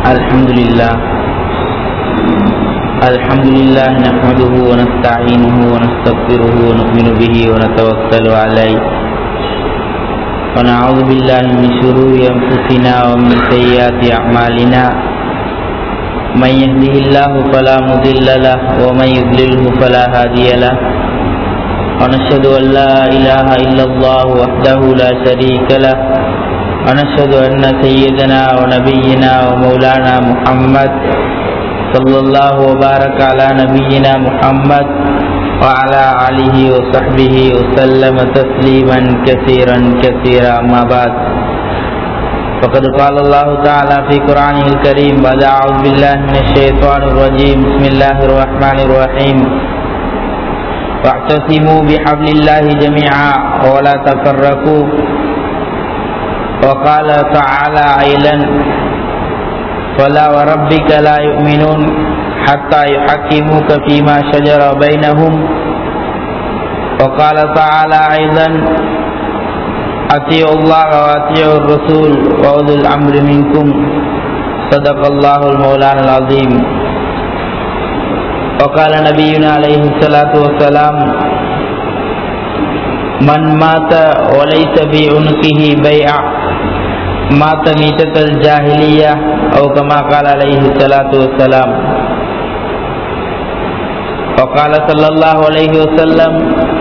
الحمد لله الحمد لله نحمده ونستعينه ونستغفره ونؤمن به ونتوكل عليه ونعوذ بالله من شرور أنفسنا ومن سيئات أعمالنا من يهده الله فلا مضل له ومن يضلله فلا هادي له ونشهد أن لا إله إلا الله وحده لا شريك له ونشهد أن سيدنا ونبينا ومولانا محمد صلى الله وبارك على نبينا محمد وعلى آله وصحبه وسلم تسليما كثيرا كثيرا أما بعد فقد قال الله تعالى في قرآنه الكريم بعد أعوذ بالله من الشيطان الرجيم بسم الله الرحمن الرحيم واعتصموا بحبل الله جميعا ولا تفرقوا وقال تعالى أيضا فلا وربك لا يؤمنون حتى يحكموك فيما شجر بينهم وقال تعالى أيضا أطيعوا الله وأطيعوا الرسول وأولي الأمر منكم صدق الله المولانا العظيم وقال نبينا عليه الصلاة والسلام من مات وليس في عنقه بيع مات ميتة الجاهلية أو كما قال عليه الصلاة والسلام وقال صلى الله عليه وسلم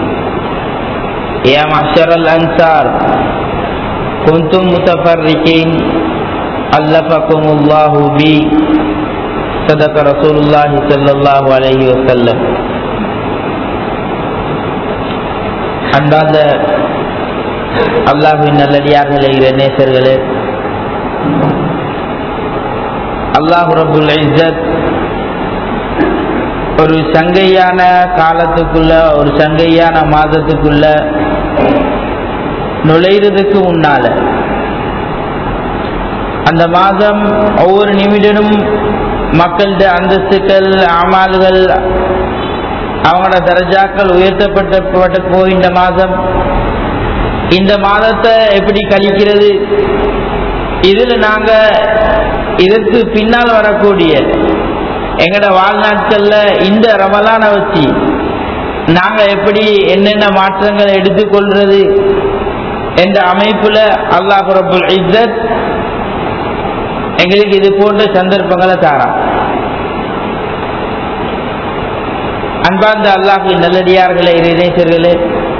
يا معشر الأنصار كنتم متفرقين ألفكم الله بي صدق رسول الله صلى الله عليه وسلم அன்பார்ந்த அல்லாஹின் நல்லடியார்களே நேசர்களே அல்லாஹு ரபுல் இஸ்ஸத் ஒரு சங்கையான காலத்துக்குள்ள ஒரு சங்கையான மாதத்துக்குள்ள நுழைறதுக்கு முன்னால அந்த மாதம் ஒவ்வொரு நிமிடமும் மக்களது அந்தஸ்துக்கள் அமால்கள் அவங்களோட தரஜாக்கள் உயர்த்தப்பட்ட போகின்ற மாதம் இந்த மாதத்தை எப்படி கழிக்கிறது இதுல நாங்க இதற்கு பின்னால் வரக்கூடிய எங்கட வாழ்நாட்கள்ல இந்த ரமலான வச்சு நாங்க எப்படி என்னென்ன மாற்றங்களை எடுத்துக்கொள்றது என்ற அமைப்புல அல்லாஹ் ரபுல் இஸ்ஸத் எங்களுக்கு இது போன்ற சந்தர்ப்பங்களை தாரான் அன்பார்ந்த அல்லாஹு நல்லடியார்களே இணைச்சர்களே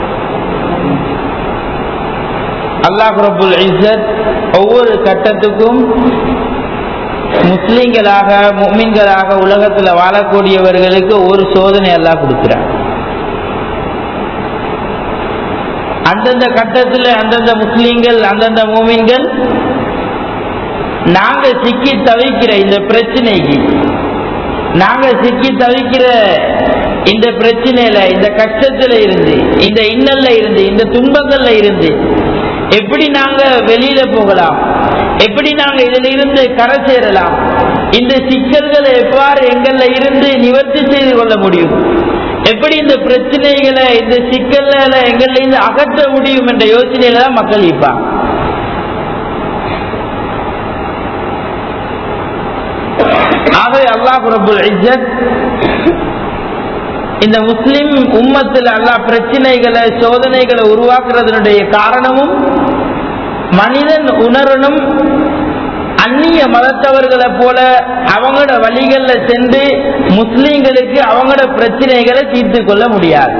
அல்லாஹ் ரபுல் இஸ்ஸத் ஒவ்வொரு கட்டத்துக்கும் முஸ்லிம்களாக முமின்களாக உலகத்தில் வாழக்கூடியவர்களுக்கு ஒரு சோதனை எல்லாம் கொடுக்கிறார் அந்தந்த கட்டத்தில் அந்தந்த முஸ்லீம்கள் அந்தந்த மூமின்கள் நாங்க சிக்கி தவிக்கிற இந்த பிரச்சனைக்கு நாங்க சிக்கி தவிக்கிற இந்த பிரச்சனையில இந்த கஷ்டத்துல இருந்து இந்த இன்னல்ல இருந்து இந்த துன்பங்கள்ல இருந்து எப்படி நாங்க வெளியில போகலாம் எப்படி நாங்க இதுல இருந்து கரை சேரலாம் இந்த சிக்கல்களை எவ்வாறு எங்கள்ல இருந்து நிவர்த்தி செய்து கொள்ள முடியும் எப்படி இந்த பிரச்சனைகளை இந்த சிக்கல்களை எங்கள்ல இருந்து அகற்ற முடியும் என்ற யோசனையில தான் மக்கள் இருப்பாங்க ஆகவே அல்லாஹ் ரபுல் இஜத் இந்த முஸ்லிம் உம்மத்தில் அல்லாஹ் பிரச்சனைகளை சோதனைகளை உருவாக்குறதனுடைய காரணமும் மனிதன் உணரணும் அந்நிய மதத்தவர்களை போல அவங்களோட வழிகள்ல சென்று முஸ்லீம்களுக்கு அவங்களோட பிரச்சனைகளை தீர்த்து கொள்ள முடியாது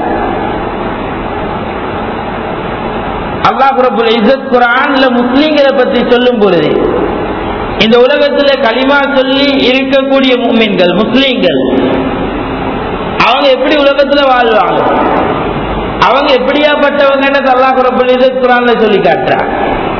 அல்லாஹ் ரபுல் இசத் குரான்ல முஸ்லீம்களை பற்றி சொல்லும் பொழுது இந்த உலகத்துல களிமா சொல்லி இருக்கக்கூடிய மூமின்கள் முஸ்லீம்கள் அவங்க எப்படி உலகத்துல வாழ்வாங்க அவங்க எப்படியாப்பட்டவங்கன்னு அல்லாஹ் ரபுல் இசத் குரான்ல சொல்லி காட்டுறாங்க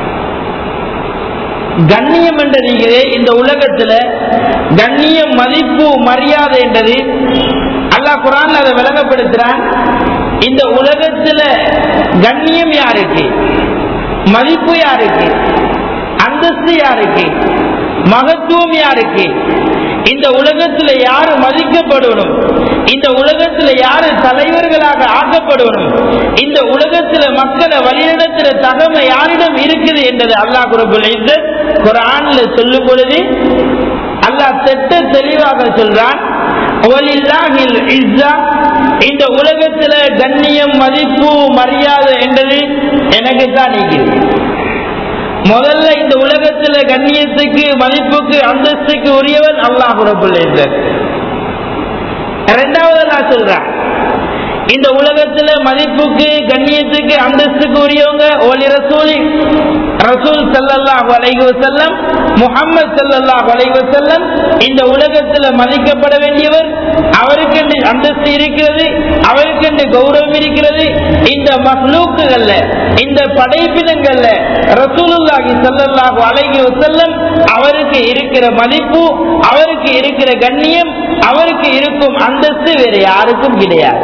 கண்ணியம் என்றீங்களே இந்த உலகத்துல கண்ணியம் மதிப்பு மரியாதை என்றது அல்லாஹ் குரான் அதை விளங்கப்படுத்துறான் இந்த உலகத்துல கண்ணியம் யாருக்கு மதிப்பு யாருக்கு அந்தஸ்து யாருக்கு மகத்துவம் யாருக்கு இந்த உலகத்துல யாரு மதிக்கப்படணும் இந்த உலகத்துல யாரு தலைவர்களாக ஆக்கப்படணும் இந்த உலகத்துல மக்களை வழிநடத்துற தகமை யாரிடம் இருக்குது என்றது அல்லாஹ் குரபுல் குரான்ல சொல்லும் பொழுது அல்லாஹ் திட்ட தெளிவாக சொல்றான் "வலில்லாஹில் இஸ்ஸா", இந்த உலகத்துல கண்ணியம் மதிப்பு மரியாதை என்றது எனக்கு தான் நீக்குது முதல்ல இந்த உலகத்துல கண்ணியத்துக்கு மதிப்புக்கு அந்தஸ்துக்கு உரியவன் அல்லாஹ் ரபுல் இஸ்ஸத் இரண்டாவது நான் சொல்றேன் இந்த உலகத்துல மதிப்புக்கு கண்ணியத்துக்கு அந்தஸ்துக்கு உரியவங்க ஒலி ரசூலி ரசூல் சல்லல்லாஹு அலைஹி வஸல்லம் முஹம்மது சல்லல்லாஹு அலைஹி வஸல்லம் இந்த உலகத்துல மதிக்கப்பட வேண்டியவர் அவருக்கென்று அந்தஸ்து இருக்கிறது அவருக்கென்று கௌரவம் இருக்கிறது இந்த மஹ்லூக்குகள்ல இந்த படைப்பினங்கள்ல ரசூலுல்லாஹி ஸல்லல்லாஹு அலைஹி வஸல்லம் அவருக்கு இருக்கிற மதிப்பு அவருக்கு இருக்கிற கண்ணியம் அவருக்கு இருக்கும் அந்தஸ்து வேற யாருக்கும் கிடையாது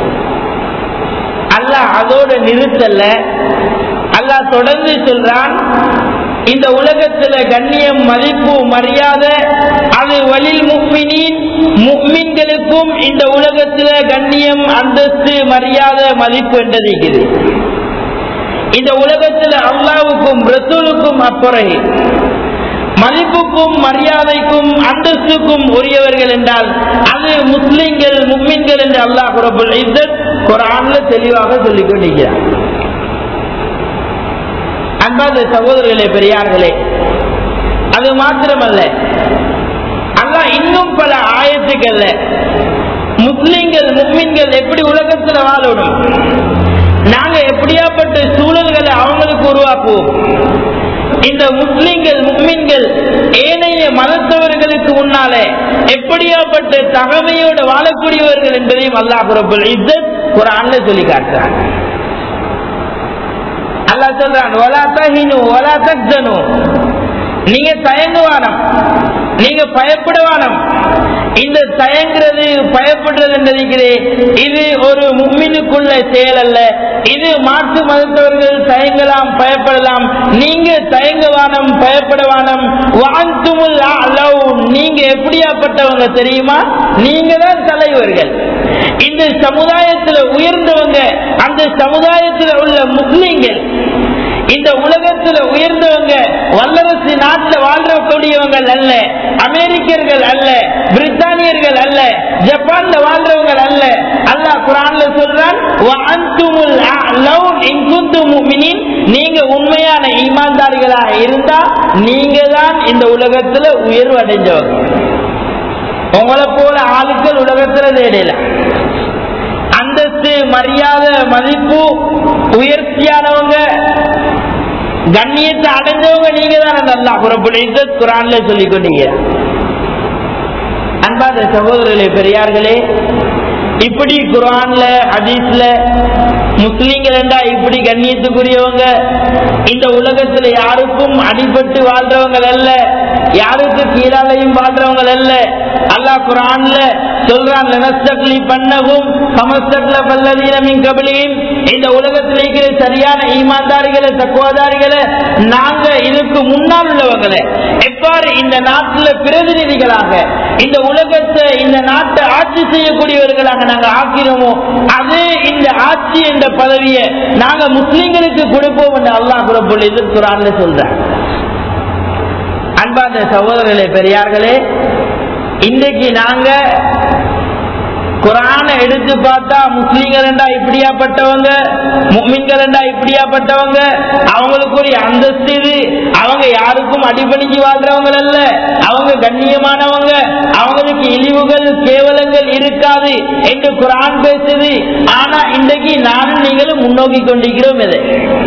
அல்லாஹ் அதோட நிறுத்தல அல்லாஹ் தொடர்ந்து சொல்றான் இந்த உலகத்துல கண்ணியம் மதிப்பு மரியாதை அது வலில் முக்மினின் முக்மின்களுக்கும் இந்த உலகத்துல கண்ணியம் அந்தஸ்து மரியாதை மதிப்பு என்றது இருக்குது இந்த உலகத்துல அல்லாவுக்கும் ரசூலுக்கும் அப்புறம் மதிப்புக்கும் மரியாதைக்கும் அந்தஸ்துக்கும் உரியவர்கள் என்றால் அது முஸ்லிம்கள் முக்மின்கள் என்று அல்லாஹ் ரபுல் இஸ்ஸத் குரான்ல தெளிவாக சொல்லிக் கொண்டிருக்கிறார் அன்பாத சகோதரர்களே பெரியார்களே அது மாத்திரமல்ல அல்லாஹ் இன்னும் பல ஆயத்துக்கள்ல முஸ்லிம்கள் முக்மின்கள் எப்படி உலகத்துல வாழணும் நாங்க எப்படியாப்பட்ட சூழல்களை அவங்களுக்கு உருவாக்குவோம் இந்த முஸ்லிம்கள் முக்மின்கள் ஏனைய மதத்தவர்களுக்கு முன்னாலே எப்படியாப்பட்ட தகமையோடு வாழக்கூடியவர்கள் என்பதையும் அல்லாஹ் ரபுல் இஸ்ஸத் குரான்ல சொல்லி காட்டுறான் அல்லாஹ் சொல்றான் வலா தஹினு வலா தக்ஜனு நீங்க தயங்குவானம் நீங்க பயப்படுவானம் இந்த தயங்குறது பயப்படுறது என்றது இது ஒரு மும்மினுக்குள்ள செயல் அல்ல இது மாற்று மதத்தவர்கள் தயங்கலாம் பயப்படலாம் நீங்க தயங்குவானம் பயப்படவானம் வாழ்த்துமுல் அலவ் நீங்க எப்படியாப்பட்டவங்க தெரியுமா நீங்க தான் தலைவர்கள் இந்த சமுதாயத்தில் உயர்ந்தவங்க அந்த சமுதாயத்தில் உள்ள முஸ்லீம்கள் இந்த உலகத்தில் உயர்ந்தவங்க வல்லரசு நாட்டில் வாழ்றக்கூடியவங்கள் அல்ல அமெரிக்கர்கள் அல்ல பிரித்தானியர்கள் அல்ல ஜப்பான்ல வாழ்றவங்க அல்ல அல்லாஹ் குரான்ல சொல்றான் நீங்க உண்மையான ஈமான்தாரிகளாக இருந்தா நீங்க தான் இந்த உலகத்துல உயர்வு அடைஞ்சவங்க உங்களை போல ஆளுக்கள் உலகத்துல தேடல அந்தஸ்து மரியாதை மதிப்பு உயர்ச்சியானவங்க கண்ணியத்தை அடைஞ்சவங்க நீங்க தான் நல்லா புறப்பட இஸ்ஸத் குரான்ல சொல்லிக் கொண்டீங்க அன்பாத சகோதரர்களே பெரியார்களே இப்படி குரான்ல ஹதீஸ்ல முஸ்லீம்கள் என்றா இப்படி கண்ணியத்துக்குரியவங்க இந்த உலகத்துல யாருக்கும் அடிபட்டு வாழ்றவங்க அல்ல யாருக்கு கீழாலையும் வாழ்றவங்க அல்ல அல்லாஹ் குரான்ல சொல்றான் லனஸ்தக்லி பண்ணவும் சமஸ்தக்ல பல்லதீனமின் கபலியும் இந்த உலகத்தில் இருக்கிற சரியான ஈமான்தாரிகளை தக்குவாதாரிகளை நாங்க இதுக்கு முன்னால் உள்ளவங்களை எவ்வாறு இந்த நாட்டுல பிரதிநிதிகளாக இந்த உலகத்தை இந்த நாட்டை ஆட்சி செய்யக்கூடியவர்களாக நாங்க ஆக்கிறோமோ அது இந்த ஆட்சி என்ற பதவியை நாங்க முஸ்லிம்களுக்கு கொடுப்போம் என்று அல்லாஹ் குரப்பொழு இது குரான்ல சொல்றேன் அன்பார்ந்த சகோதரர்களே பெரியார்களே இன்றைக்கு நாங்க குரானை எடுத்து பார்த்தா முஸ்லீம்கள் என்றா இப்படியாப்பட்டவங்க முக்மின்கள் என்றா இப்படியாப்பட்டவங்க அவங்களுக்குரிய அந்தஸ்து இது அவங்க யாருக்கும் அடிபணிஞ்சு வாழ்றவங்க அல்ல அவங்க கண்ணியமானவங்க அவங்களுக்கு இழிவுகள் கேவலங்கள் இருக்காது என்று குரான் பேசுது ஆனா இன்றைக்கு நானும் நீங்களும் முன்னோக்கி கொண்டிருக்கிறோம் இதை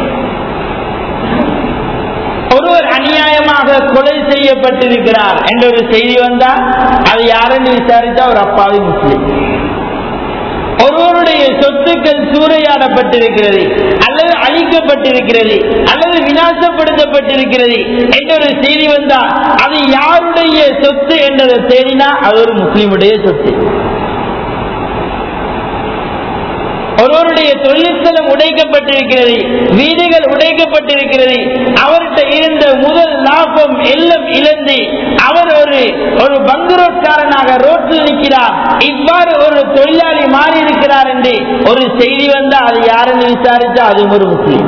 ஒருவர் அநியாயமாக கொலை செய்யப்பட்டிருக்கிறார் என்ற ஒரு செய்தி வந்தா அது யாருன்னு விசாரித்தா ஒரு அப்பாவி முஸ்லிம் ஒருவருடைய சொத்துக்கள் சூறையாடப்பட்டிருக்கிறது அல்லது அழிக்கப்பட்டிருக்கிறது அல்லது விநாசப்படுத்தப்பட்டிருக்கிறது என்ற ஒரு செய்தி வந்தா அது யாருடைய சொத்து என்றதை தேடினா அது ஒரு முஸ்லிமுடைய சொத்து ஒருவருடைய தொழிற்சலம் உடைக்கப்பட்டிருக்கிறது வீடுகள் உடைக்கப்பட்டிருக்கிறது அவர்கிட்ட இருந்த முதல் லாபம் எல்லாம் இழந்து அவர் ஒரு ஒரு பங்குரோட்காரனாக ரோட்டில் நிற்கிறார் இவ்வாறு ஒரு தொழிலாளி மாறி இருக்கிறார் என்று ஒரு செய்தி வந்தா அது யாருன்னு விசாரிச்சா அது ஒரு முஸ்லீம்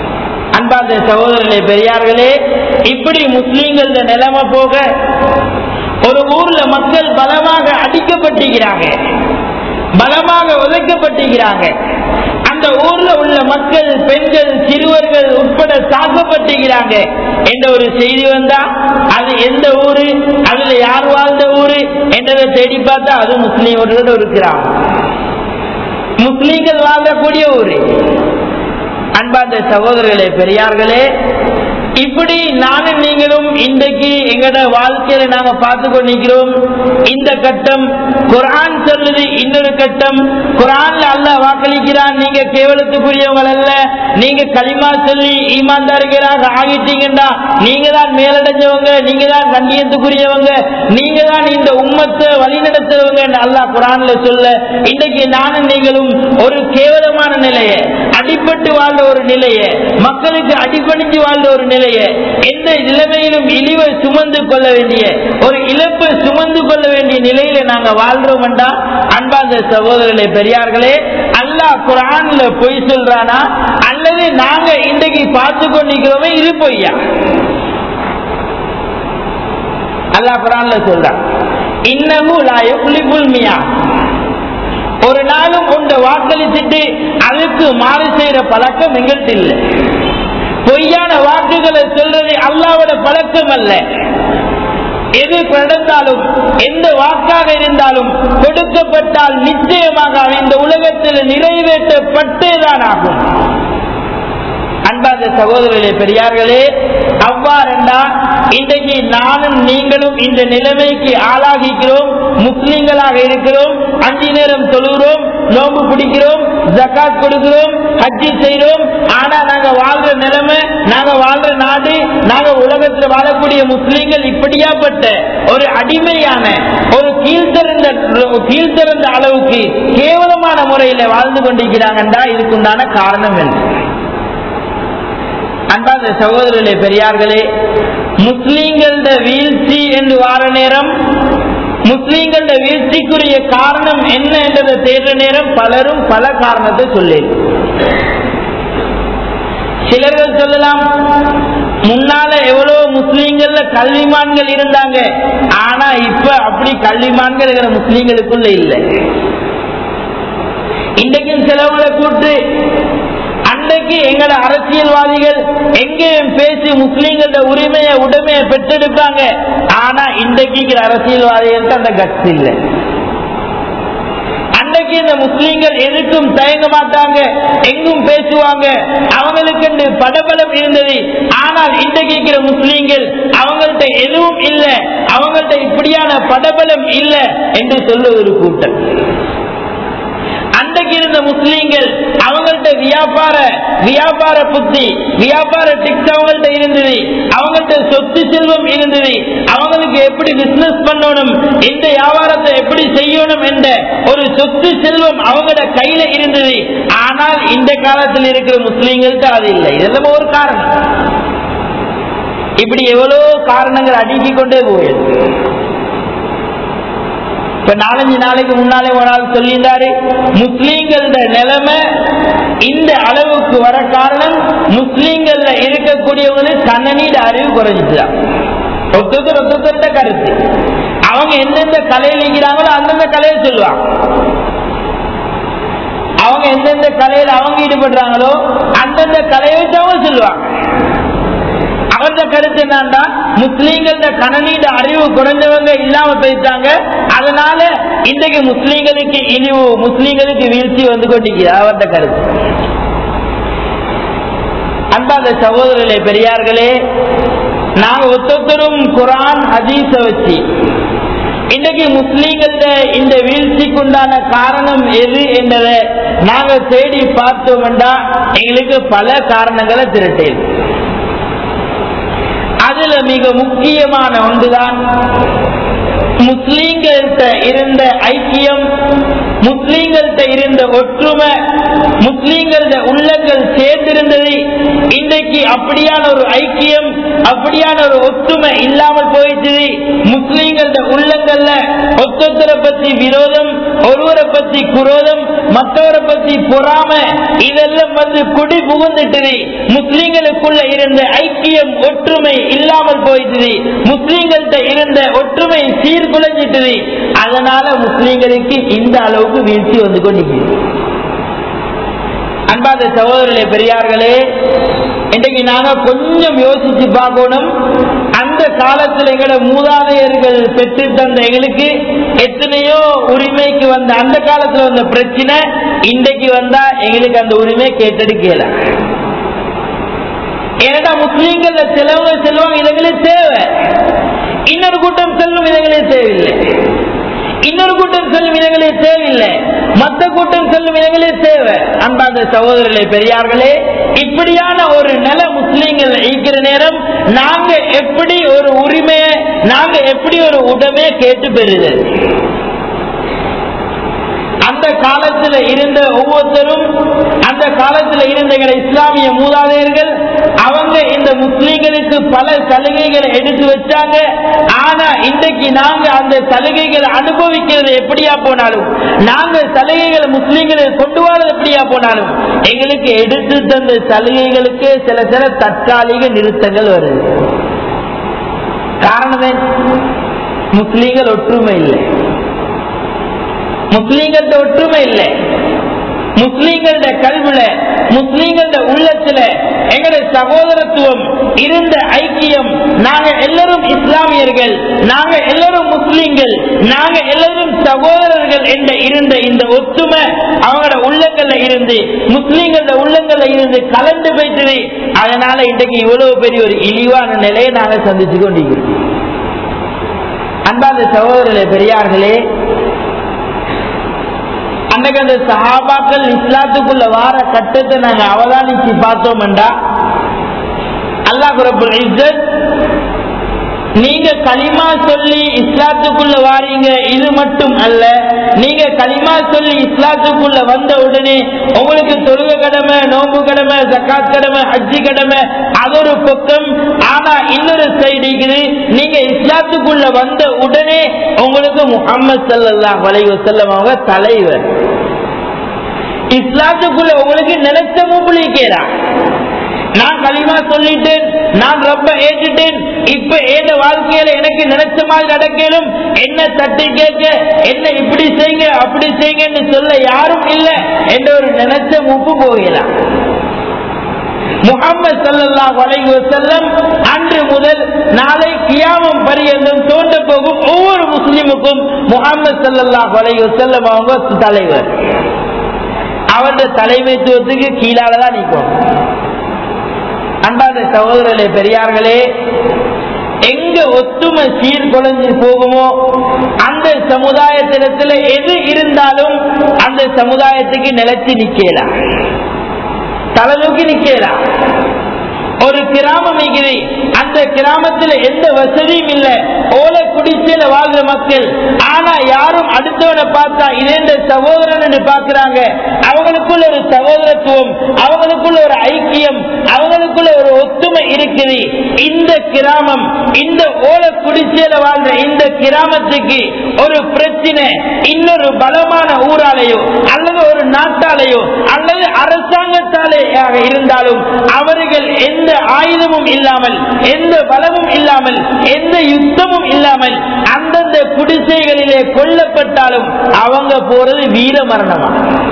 அன்பார்ந்த சகோதரர்களே பெரியார்களே இப்படி முஸ்லீம்கள நிலைமை போக ஒரு ஊர்ல மக்கள் பலமாக அடிக்கப்பட்டிருக்கிறாங்க பலமாக உதைக்கப்பட்டிருக்கிறாங்க அந்த ஊர்ல உள்ள மக்கள் பெண்கள் சிறுவர்கள் உட்பட தாக்கப்பட்டிருக்கிறாங்க என்ற ஒரு செய்தி வந்தா அது எந்த ஊரு அதுல யார் வாழ்ந்த ஊரு என்றதை தேடி பார்த்தா அது முஸ்லீம்களோட ஒரு கிராமம் முஸ்லீம்கள் வாழக்கூடிய ஊரு அன்பார்ந்த சகோதரர்களே பெரியார்களே இப்படி நானும் நீங்களும் இன்றைக்கு எங்கட வாழ்க்கையில நாங்க பார்த்து கொண்டிருக்கிறோம் இந்த கட்டம் குரான் சொல்லுது இன்னொரு கட்டம் குரான்ல அல்லாஹ் வாக்களிக்கிறான் நீங்க கேவலத்துக்குரியவங்க அல்ல நீங்க களிமா சொல்லி ஈமான்தாரிகளாக ஆகிட்டீங்கன்னா நீங்க தான் மேலடைஞ்சவங்க நீங்க தான் கண்ணியத்துக்குரியவங்க நீங்க தான் இந்த உம்மத்தை வழிநடத்துறவங்க அல்லாஹ் குரான்ல சொல்ல இன்றைக்கு நானும் நீங்களும் ஒரு கேவலமான நிலையை அடிபட்டு வாழ்ந்த ஒரு நிலையை மக்களுக்கு அடிபணிஞ்சு வாழ்ந்த ஒரு நிலையை எந்த நிலைமையிலும் இழிவை சுமந்து கொள்ள வேண்டிய ஒரு இழப்பை சுமந்து கொள்ள வேண்டிய நிலையில நாங்க வாழ்றோம் என்றா அன்பார்ந்த சகோதரர்களே பெரியார்களே அல்லாஹ் குரான்ல பொய் சொல்றானா அல்லது நாங்க இன்றைக்கு பார்த்து கொண்டிருக்கிறோமே இது பொய்யா அல்லாஹ் குரான்ல சொல்றான் இன்னமும் லாய புலிபுல் மியா ஒரு நாளும் உண்ட வாக்களிச்சுட்டு அதுக்கு மாறு செய்யற பழக்கம் எங்கள்கிட்ட இல்லை பொய்யான வாக்குகளை சொல்றது அல்லாவோட பழக்கம் அல்ல எது நடந்தாலும் எந்த வாக்காக இருந்தாலும் கொடுக்கப்பட்டால் நிச்சயமாக அவன் இந்த உலகத்தில் நிறைவேற்றப்பட்டேதான் ஆகும் அன்பாத சகோதரர்களே பெரியார்களே அவ்வாறென்றா இன்றைக்கு நானும் நீங்களும் இந்த நிலைமைக்கு ஆளாகிக்கிறோம் முஸ்லிம்களாக இருக்கிறோம் அஞ்சு நேரம் தொழுகிறோம் நோம்பு பிடிக்கிறோம் ஜக்காத் கொடுக்கிறோம் ஹஜ்ஜி செய்கிறோம் ஆனா நாங்க வாழ்ற நிலைமை நாங்க வாழ்ற நாடு நாங்க உலகத்தில் வாழக்கூடிய முஸ்லிம்கள் இப்படியாப்பட்ட ஒரு அடிமையான ஒரு கீழ்த்திறந்த கீழ்த்திறந்த அளவுக்கு கேவலமான முறையில வாழ்ந்து கொண்டிருக்கிறாங்கன்றா இதுக்குண்டான காரணம் என்ன அன்பாத சகோதரர்களே பெரியார்களே முஸ்லீம்கள வீழ்ச்சி என்று வார நேரம் முஸ்லீம்கள வீழ்ச்சிக்குரிய காரணம் என்ன என்றதை தேடுற நேரம் பலரும் பல காரணத்தை சொல்லி சிலர்கள் சொல்லலாம் முன்னால எவ்வளவு முஸ்லீம்கள்ல கல்விமான்கள் இருந்தாங்க ஆனா இப்ப அப்படி கல்விமான்கள் இருக்கிற முஸ்லீம்களுக்குள்ள இல்லை இன்றைக்கும் சிலவங்களை கூட்டு அன்றைக்கு எங்கட அரசியல்வாதிகள் எங்கேயும் பேசி முஸ்லீம்களோட உரிமையை உடைமையை பெற்றெடுப்பாங்க ஆனா இன்றைக்கு அரசியல்வாதிகளுக்கு அந்த கட்சி இல்லை அன்றைக்கு இந்த முஸ்லீம்கள் எதுக்கும் தயங்க மாட்டாங்க எங்கும் பேசுவாங்க அவங்களுக்கு படபலம் இருந்தது ஆனால் இன்றைக்கு இருக்கிற முஸ்லீம்கள் அவங்கள்ட்ட எதுவும் இல்லை அவங்கள்ட்ட இப்படியான படபலம் இல்லை என்று சொல்ல ஒரு கூட்டம் அன்றைக்கு இருந்த முஸ்லீம்கள் அவங்கள்ட்ட வியாபார வியாபார புத்தி வியாபார டிக்ஸ் அவங்கள்ட்ட இருந்தது அவங்கள்ட்ட சொத்து செல்வம் இருந்தது அவங்களுக்கு எப்படி பிசினஸ் பண்ணணும் எந்த வியாபாரத்தை எப்படி செய்யணும் என்ற ஒரு சொத்து செல்வம் அவங்களோட கையில இருந்தது ஆனால் இந்த காலத்தில் இருக்கிற முஸ்லீம்களுக்கு அது இல்லை இதெல்லாம் ஒரு காரணம் இப்படி எவ்வளவு காரணங்கள் அடுக்கிக் கொண்டே போயிருக்கு இப்ப நாலஞ்சு நாளைக்கு முன்னாலே ஒரு ஆள் சொல்லியிருந்தாரு முஸ்லீம்களோட நிலைமை இந்த அளவுக்கு வர காரணம் முஸ்லீம்கள்ல இருக்கக்கூடியவங்களுக்கு கண்ணனீட அறிவு குறைஞ்சிட்டுதான் ஒருத்தர் ஒருத்தர்கிட்ட கருத்து அவங்க எந்தெந்த கலையில் இருக்கிறாங்களோ அந்தந்த கலையை சொல்லுவாங்க அவங்க எந்தெந்த கலையில அவங்க ஈடுபடுறாங்களோ அந்தந்த கலையை வச்சு அவங்க சொல்லுவாங்க அவரது கருத்து என்னன்னா முஸ்லீம்கள கணனீட அறிவு குறைஞ்சவங்க இல்லாம போயிட்டாங்க அதனால இன்றைக்கு முஸ்லீம்களுக்கு இழிவு முஸ்லீம்களுக்கு வீழ்ச்சி வந்து கொண்டிருக்கிறது அவரது கருத்து அன்பாத சகோதரர்களே பெரியார்களே நாங்க ஒத்தொத்தரும் குரான் ஹதீஸ வச்சு இன்றைக்கு முஸ்லீம்கள இந்த வீழ்ச்சிக்கு உண்டான காரணம் எது என்றதை நாங்க தேடி பார்த்தோம் எங்களுக்கு பல காரணங்களை திரட்டேன் அதுல மிக முக்கியமான ஒன்றுதான் முஸ்லீம்கள்கிட்ட இருந்த ஐக்கியம் முஸ்லீம்கள்கிட்ட இருந்த ஒற்றுமை முஸ்லீம்கள உள்ளங்கள் சேர்ந்திருந்தது இன்றைக்கு அப்படியான ஒரு ஐக்கியம் அப்படியான ஒரு ஒற்றுமை இல்லாமல் போயிடுச்சு முஸ்லீம்கள உள்ளங்கள்ல ஒத்தொத்தரை பத்தி விரோதம் ஒருவரை பத்தி குரோதம் மற்றவரை பத்தி பொறாம இதெல்லாம் வந்து குடி புகுந்துட்டது முஸ்லீம்களுக்குள்ள இருந்த ஐக்கியம் ஒற்றுமை இல்லாமல் போயிடுச்சு முஸ்லீம்கள்ட்ட இருந்த ஒற்றுமை சீர் முஸ்லீம்களுக்கு இந்த அளவுக்கு வீழ்ச்சி வந்து கொண்டிருக்கிறது அன்பாத சகோதரர்களே பெரியார்களே இன்றைக்கு நாங்க கொஞ்சம் யோசிச்சு பார்க்கணும் அந்த காலத்தில் எங்களோட மூதாதையர்கள் பெற்று தந்த எங்களுக்கு எத்தனையோ உரிமைக்கு வந்த அந்த காலத்துல வந்த பிரச்சனை இன்றைக்கு வந்தா எங்களுக்கு அந்த உரிமை கேட்டெடுக்கல ஏன்னா முஸ்லீம்கள் சிலவங்க செல்வாங்க இதுங்களுக்கு தேவை இன்னொரு கூட்டம் செல்லும் இதுங்களுக்கு தேவையில்லை இன்னொரு கூட்டம் செல்லும் இடங்களே தேவையில்லை மற்ற கூட்டம் செல்லும் இடங்களே தேவை அன்பாந்த சகோதரர்களே பெரியார்களே இப்படியான ஒரு நில முஸ்லீம்கள் ஈக்கிற நேரம் நாங்க எப்படி ஒரு உரிமையை நாங்க எப்படி ஒரு உடமையை கேட்டு பெறுது அந்த காலத்தில் இருந்த ஒவ்வொருத்தரும் அந்த காலத்தில் இருந்த எங்களை இஸ்லாமிய மூதாதையர்கள் அவங்க இந்த முஸ்லீம்களுக்கு பல சலுகைகளை எடுத்து வச்சாங்க ஆனா இன்றைக்கு நாங்க அந்த சலுகைகளை அனுபவிக்கிறது எப்படியா போனாலும் நாங்க சலுகைகளை முஸ்லீம்களை கொண்டு வரது எப்படியா போனாலும் எங்களுக்கு எடுத்து தந்த சலுகைகளுக்கு சில சில தற்காலிக நிறுத்தங்கள் வருது காரணமே முஸ்லீம்கள் ஒற்றுமை இல்லை முஸ்லீம்கள ஒற்றுமை இல்லை முஸ்லீம்கள கல்வில முஸ்லீம்கள உள்ளத்துல எங்களுடைய சகோதரத்துவம் இருந்த ஐக்கியம் நாங்க எல்லாரும் இஸ்லாமியர்கள் நாங்க எல்லாரும் முஸ்லீம்கள் நாங்க எல்லாரும் சகோதரர்கள் என்ற இருந்த இந்த ஒற்றுமை அவங்களோட உள்ளங்கள்ல இருந்து முஸ்லீம்கள உள்ளங்கள்ல இருந்து கலந்து போயிட்டது அதனால இன்றைக்கு இவ்வளவு பெரிய ஒரு இழிவான நிலையை நாங்க சந்திச்சு கொண்டிருக்கிறோம் அன்பாந்த சகோதரர்களே பெரியார்களே அன்னைக்கு அந்த சஹாபாக்கள் இஸ்லாத்துக்குள்ள வார கட்டத்தை நாங்க அவதானிச்சு பார்த்தோம்டா அல்லாஹ் ரபுல் இஸ்ஸத் நீங்க களிமா சொல்லி இஸ்லாத்துக்குள்ள வாரீங்க இது மட்டும் அல்ல நீங்க களிமா சொல்லி இஸ்லாத்துக்குள்ள வந்த உடனே உங்களுக்கு தொழுக கடமை நோம்பு கடமை ஜக்காத் கடமை ஹஜ்ஜி கடமை அது ஒரு பக்கம் ஆனா இன்னொரு சைடு இருக்குது நீங்க இஸ்லாத்துக்குள்ள வந்த உடனே உங்களுக்கு முகமது சல்லாஹ் வலைவசல்லம் அவங்க தலைவர் இஸ்லாத்துக்குள்ள உங்களுக்கு நினைச்ச மும்பிளிக்கிறான் நான் களிமா சொல்லிட்டேன் நான் ரொம்ப ஏற்றுட்டேன் இப்ப ஏத வாழ்க்கையில எனக்கு நினைச்ச மாதிரி நடக்கலும் என்ன தட்டி கேட்க என்ன இப்படி செய்யுங்க அப்படி செய்யுங்கன்னு சொல்ல யாரும் இல்லை என்ற ஒரு நினைச்ச முப்பு போகலாம் முகமது சல்லாஹ் அலைஹி வஸல்லம் அன்று முதல் நாளை கியாமம் பரியந்தம் தோன்ற போகும் ஒவ்வொரு முஸ்லிமுக்கும் முகமது சல்லாஹ் அலைஹி வஸல்லம் அவங்க தலைவர் அவருடைய தலைமைத்துவத்துக்கு கீழாலதான் நிற்கும் அன்பாத சகோதரர்களே பெரியார்களே எங்க ஒத்துமை சீர்குலைஞ்சு போகுமோ அந்த சமுதாயத்திடத்துல எது இருந்தாலும் அந்த சமுதாயத்துக்கு நிலைச்சு நிக்கலாம் தலைநோக்கி நிக்கலாம் ஒரு கிராமம் இருக்குது அந்த கிராமத்தில் எந்த வசதியும் இல்ல ஓலை குடிசையில வாழ்ற மக்கள் ஆனா யாரும் அடுத்தவனை பார்த்தா இதே சகோதரன் என்று பார்க்கிறாங்க அவங்களுக்குள்ள ஒரு சகோதரத்துவம் அவங்களுக்குள்ள ஒரு ஐக்கியம் அவங்களுக்குள்ள ஒரு ஒத்துமை இருக்குது இந்த கிராமம் இந்த ஓலை குடிசையில வாழ்ற இந்த கிராமத்துக்கு ஒரு பிரச்சனை இன்னொரு பலமான ஊராலேயோ அல்லது ஒரு நாட்டாலேயோ அல்லது அரசாங்கத்தாலேயாக இருந்தாலும் அவர்கள் எந்த ஆயுதமும் இல்லாமல் எந்த பலமும் இல்லாமல் எந்த யுத்தமும் இல்லாமல் அந்தந்த குடிசைகளிலே கொல்லப்பட்டாலும் அவங்க போறது வீர மரணமா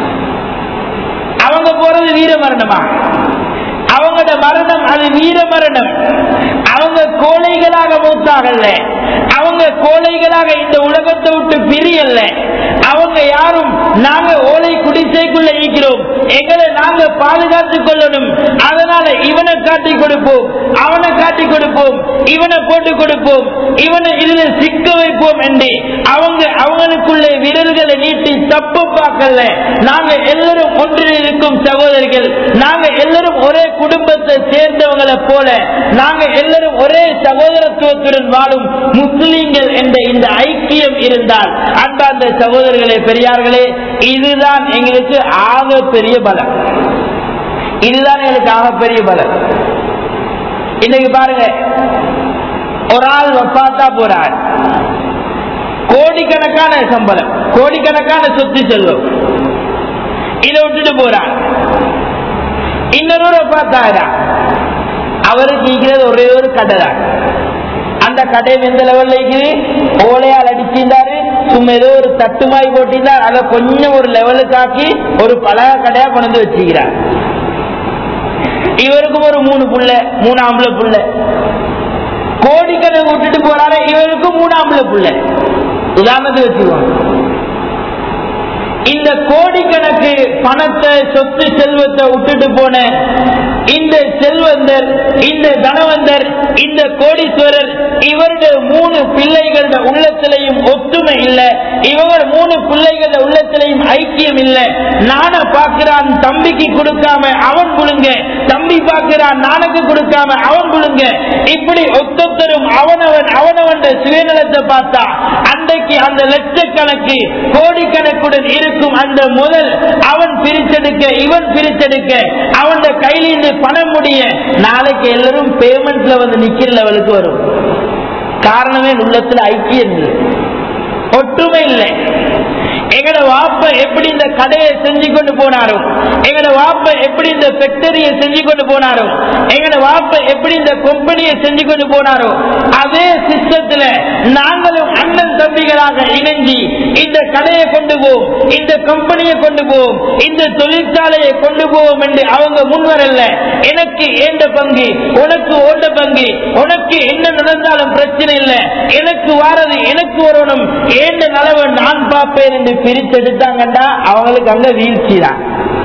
அவங்க போறது வீர மரணமா அவங்களோட மரணம் அது வீர மரணம் அவங்க கோழைகளாக மூத்தாகல அவங்க கோழைகளாக இந்த உலகத்தை விட்டு பிரியல்ல அவங்க யாரும் நாங்க ஓலை குடிசைக்குள்ள இருக்கிறோம் எங்களை நாங்க பாதுகாத்துக் கொள்ளணும் அதனால இவனை காட்டி கொடுப்போம் அவனை காட்டி கொடுப்போம் இவனை போட்டு கொடுப்போம் இவனை இதுல சிக்க வைப்போம் என்று அவங்க அவங்களுக்குள்ள விரல்களை நீட்டி தப்பு பார்க்கல நாங்க எல்லாரும் ஒன்றில் இருக்கும் சகோதரிகள் நாங்க எல்லாரும் ஒரே குடும்பத்தை சேர்ந்தவங்களை போல நாங்க எல்லாரும் ஒரே சகோதரத்துவத்துடன் வாழும் முஸ்லீம்கள் என்ற இந்த ஐக்கியம் இருந்தால் அன்பார்ந்த சகோதரர்களே பெரியார்களே இதுதான் எங்களுக்கு ஆக பெரிய பலம் இதுதான் எங்களுக்கு ஆக பெரிய பலம் இன்னைக்கு பாருங்க ஒரு ஆள் பார்த்தா போறார் கோடிக்கணக்கான சம்பளம் கோடிக்கணக்கான சொத்து செல்வம் இதை விட்டுட்டு போறார் இன்னொரு பார்த்தாரா அவருக்கு இருக்கிறது ஒரே ஒரு கடை தான் அந்த கடை எந்த லெவல்ல இருக்குது ஓலையால் அடிச்சிருந்தாரு சும்மா ஏதோ ஒரு தட்டுமாய் போட்டிருந்தா அதை கொஞ்சம் ஒரு லெவலுக்காக்கி ஒரு பலக கடையா கொண்டு வந்து வச்சுக்கிறார் இவருக்கும் ஒரு மூணு புள்ள மூணு ஆம்பளை புள்ள கோடிக்கணக்கு விட்டுட்டு போறாரு இவருக்கும் மூணு ஆம்பளை புள்ள உதாரணத்துக்கு வச்சுக்கோங்க இந்த கோடிக்கணக்கு பணத்தை சொத்து செல்வத்தை விட்டுட்டு போன இந்த செல்வந்தர் இந்த தனவந்தர் இந்த கோடீஸ்வரர் இவருடைய மூணு பிள்ளைகளோட உள்ளத்திலையும் ஒத்துமை இல்ல இவங்க மூணு பிள்ளைகளோட உள்ளத்திலையும் ஐக்கியம் இல்ல நான பார்க்கிறான் தம்பிக்கு கொடுக்காம அவன் குழுங்க தம்பி பார்க்கிறான் நானுக்கு கொடுக்காம அவன் குழுங்க இப்படி ஒத்தொத்தரும் அவனவன் அவனவன் சுயநலத்தை பார்த்தா அன்றைக்கு அந்த லட்சக்கணக்கு கோடிக்கணக்குடன் இருக்கும் அந்த முதல் அவன் பிரிச்செடுக்க இவன் பிரிச்செடுக்க அவன் கையிலிருந்து பணம் முடிய நாளைக்கு எல்லாரும் பேமெண்ட்ல வந்து நிக்கிற லெவலுக்கு வரும் காரணமே உள்ளத்துல ஐக்கியம் இல்லை ஒற்றுமை இல்லை எங்கட வாப்ப எப்படி இந்த கடையை செஞ்சு கொண்டு போனாரோ எங்கட வாப்ப எப்படி இந்த ஃபேக்டரியை செஞ்சு கொண்டு போனாரோ எங்கட வாப்ப எப்படி இந்த கம்பெனியை செஞ்சு கொண்டு போனாரோ அதே சிஸ்டத்துல நாங்களும் அண்ணன் தம்பிகளாக இணைஞ்சி இந்த கடையை கொண்டு போவோம் இந்த கம்பெனியை கொண்டு போவோம் இந்த தொழிற்சாலையை கொண்டு போவோம் என்று அவங்க முன்வரல்ல எனக்கு ஏண்ட பங்கு உனக்கு ஓட்ட பங்கு உனக்கு என்ன நடந்தாலும் பிரச்சனை இல்லை எனக்கு வாரது எனக்கு வரணும் ஏண்ட நலவை நான் பார்ப்பேன் என்று பிரிச்செடுத்தாங்கண்டா அவங்களுக்கு அங்க வீழ்ச்சி தான்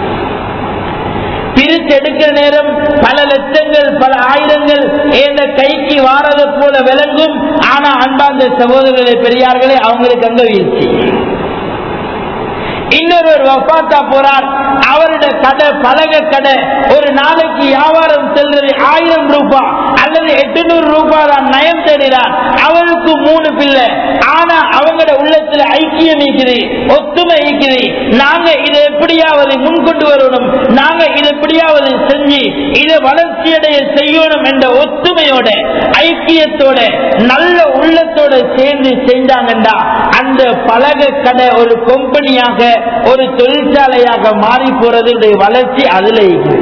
பிரிச்செடுக்கிற நேரம் பல லட்சங்கள் பல ஆயிரங்கள் எந்த கைக்கு வாரது போல விளங்கும் ஆனா அன்பார்ந்த சகோதரர்களே பெரியார்களே அவங்களுக்கு அங்க வீழ்ச்சி இன்னொருவர் வப்பாத்தா போறார் அவருடைய கடை பலக கடை ஒரு நாளைக்கு வியாபாரம் செல்றது ஆயிரம் ரூபாய் அல்லது எட்டுநூறு ரூபாய் தான் நயம் தேடுகிறார் அவருக்கு மூணு பிள்ளை ஆனா அவங்களோட உள்ளத்துல ஐக்கியம் இருக்குது ஒத்துமை இருக்குது நாங்க இதை எப்படியாவது முன்கொண்டு வரணும் நாங்க இதை எப்படியாவது செஞ்சு இதை வளர்ச்சியடைய செய்யணும் என்ற ஒத்துமையோட ஐக்கியத்தோட நல்ல உள்ளத்தோட சேர்ந்து செஞ்சாங்கண்டா அந்த பலக கடை ஒரு கம்பெனியாக ஒரு தொழிற்சாலையாக மாறி போறதுடைய வளர்ச்சி அதுல இருக்குது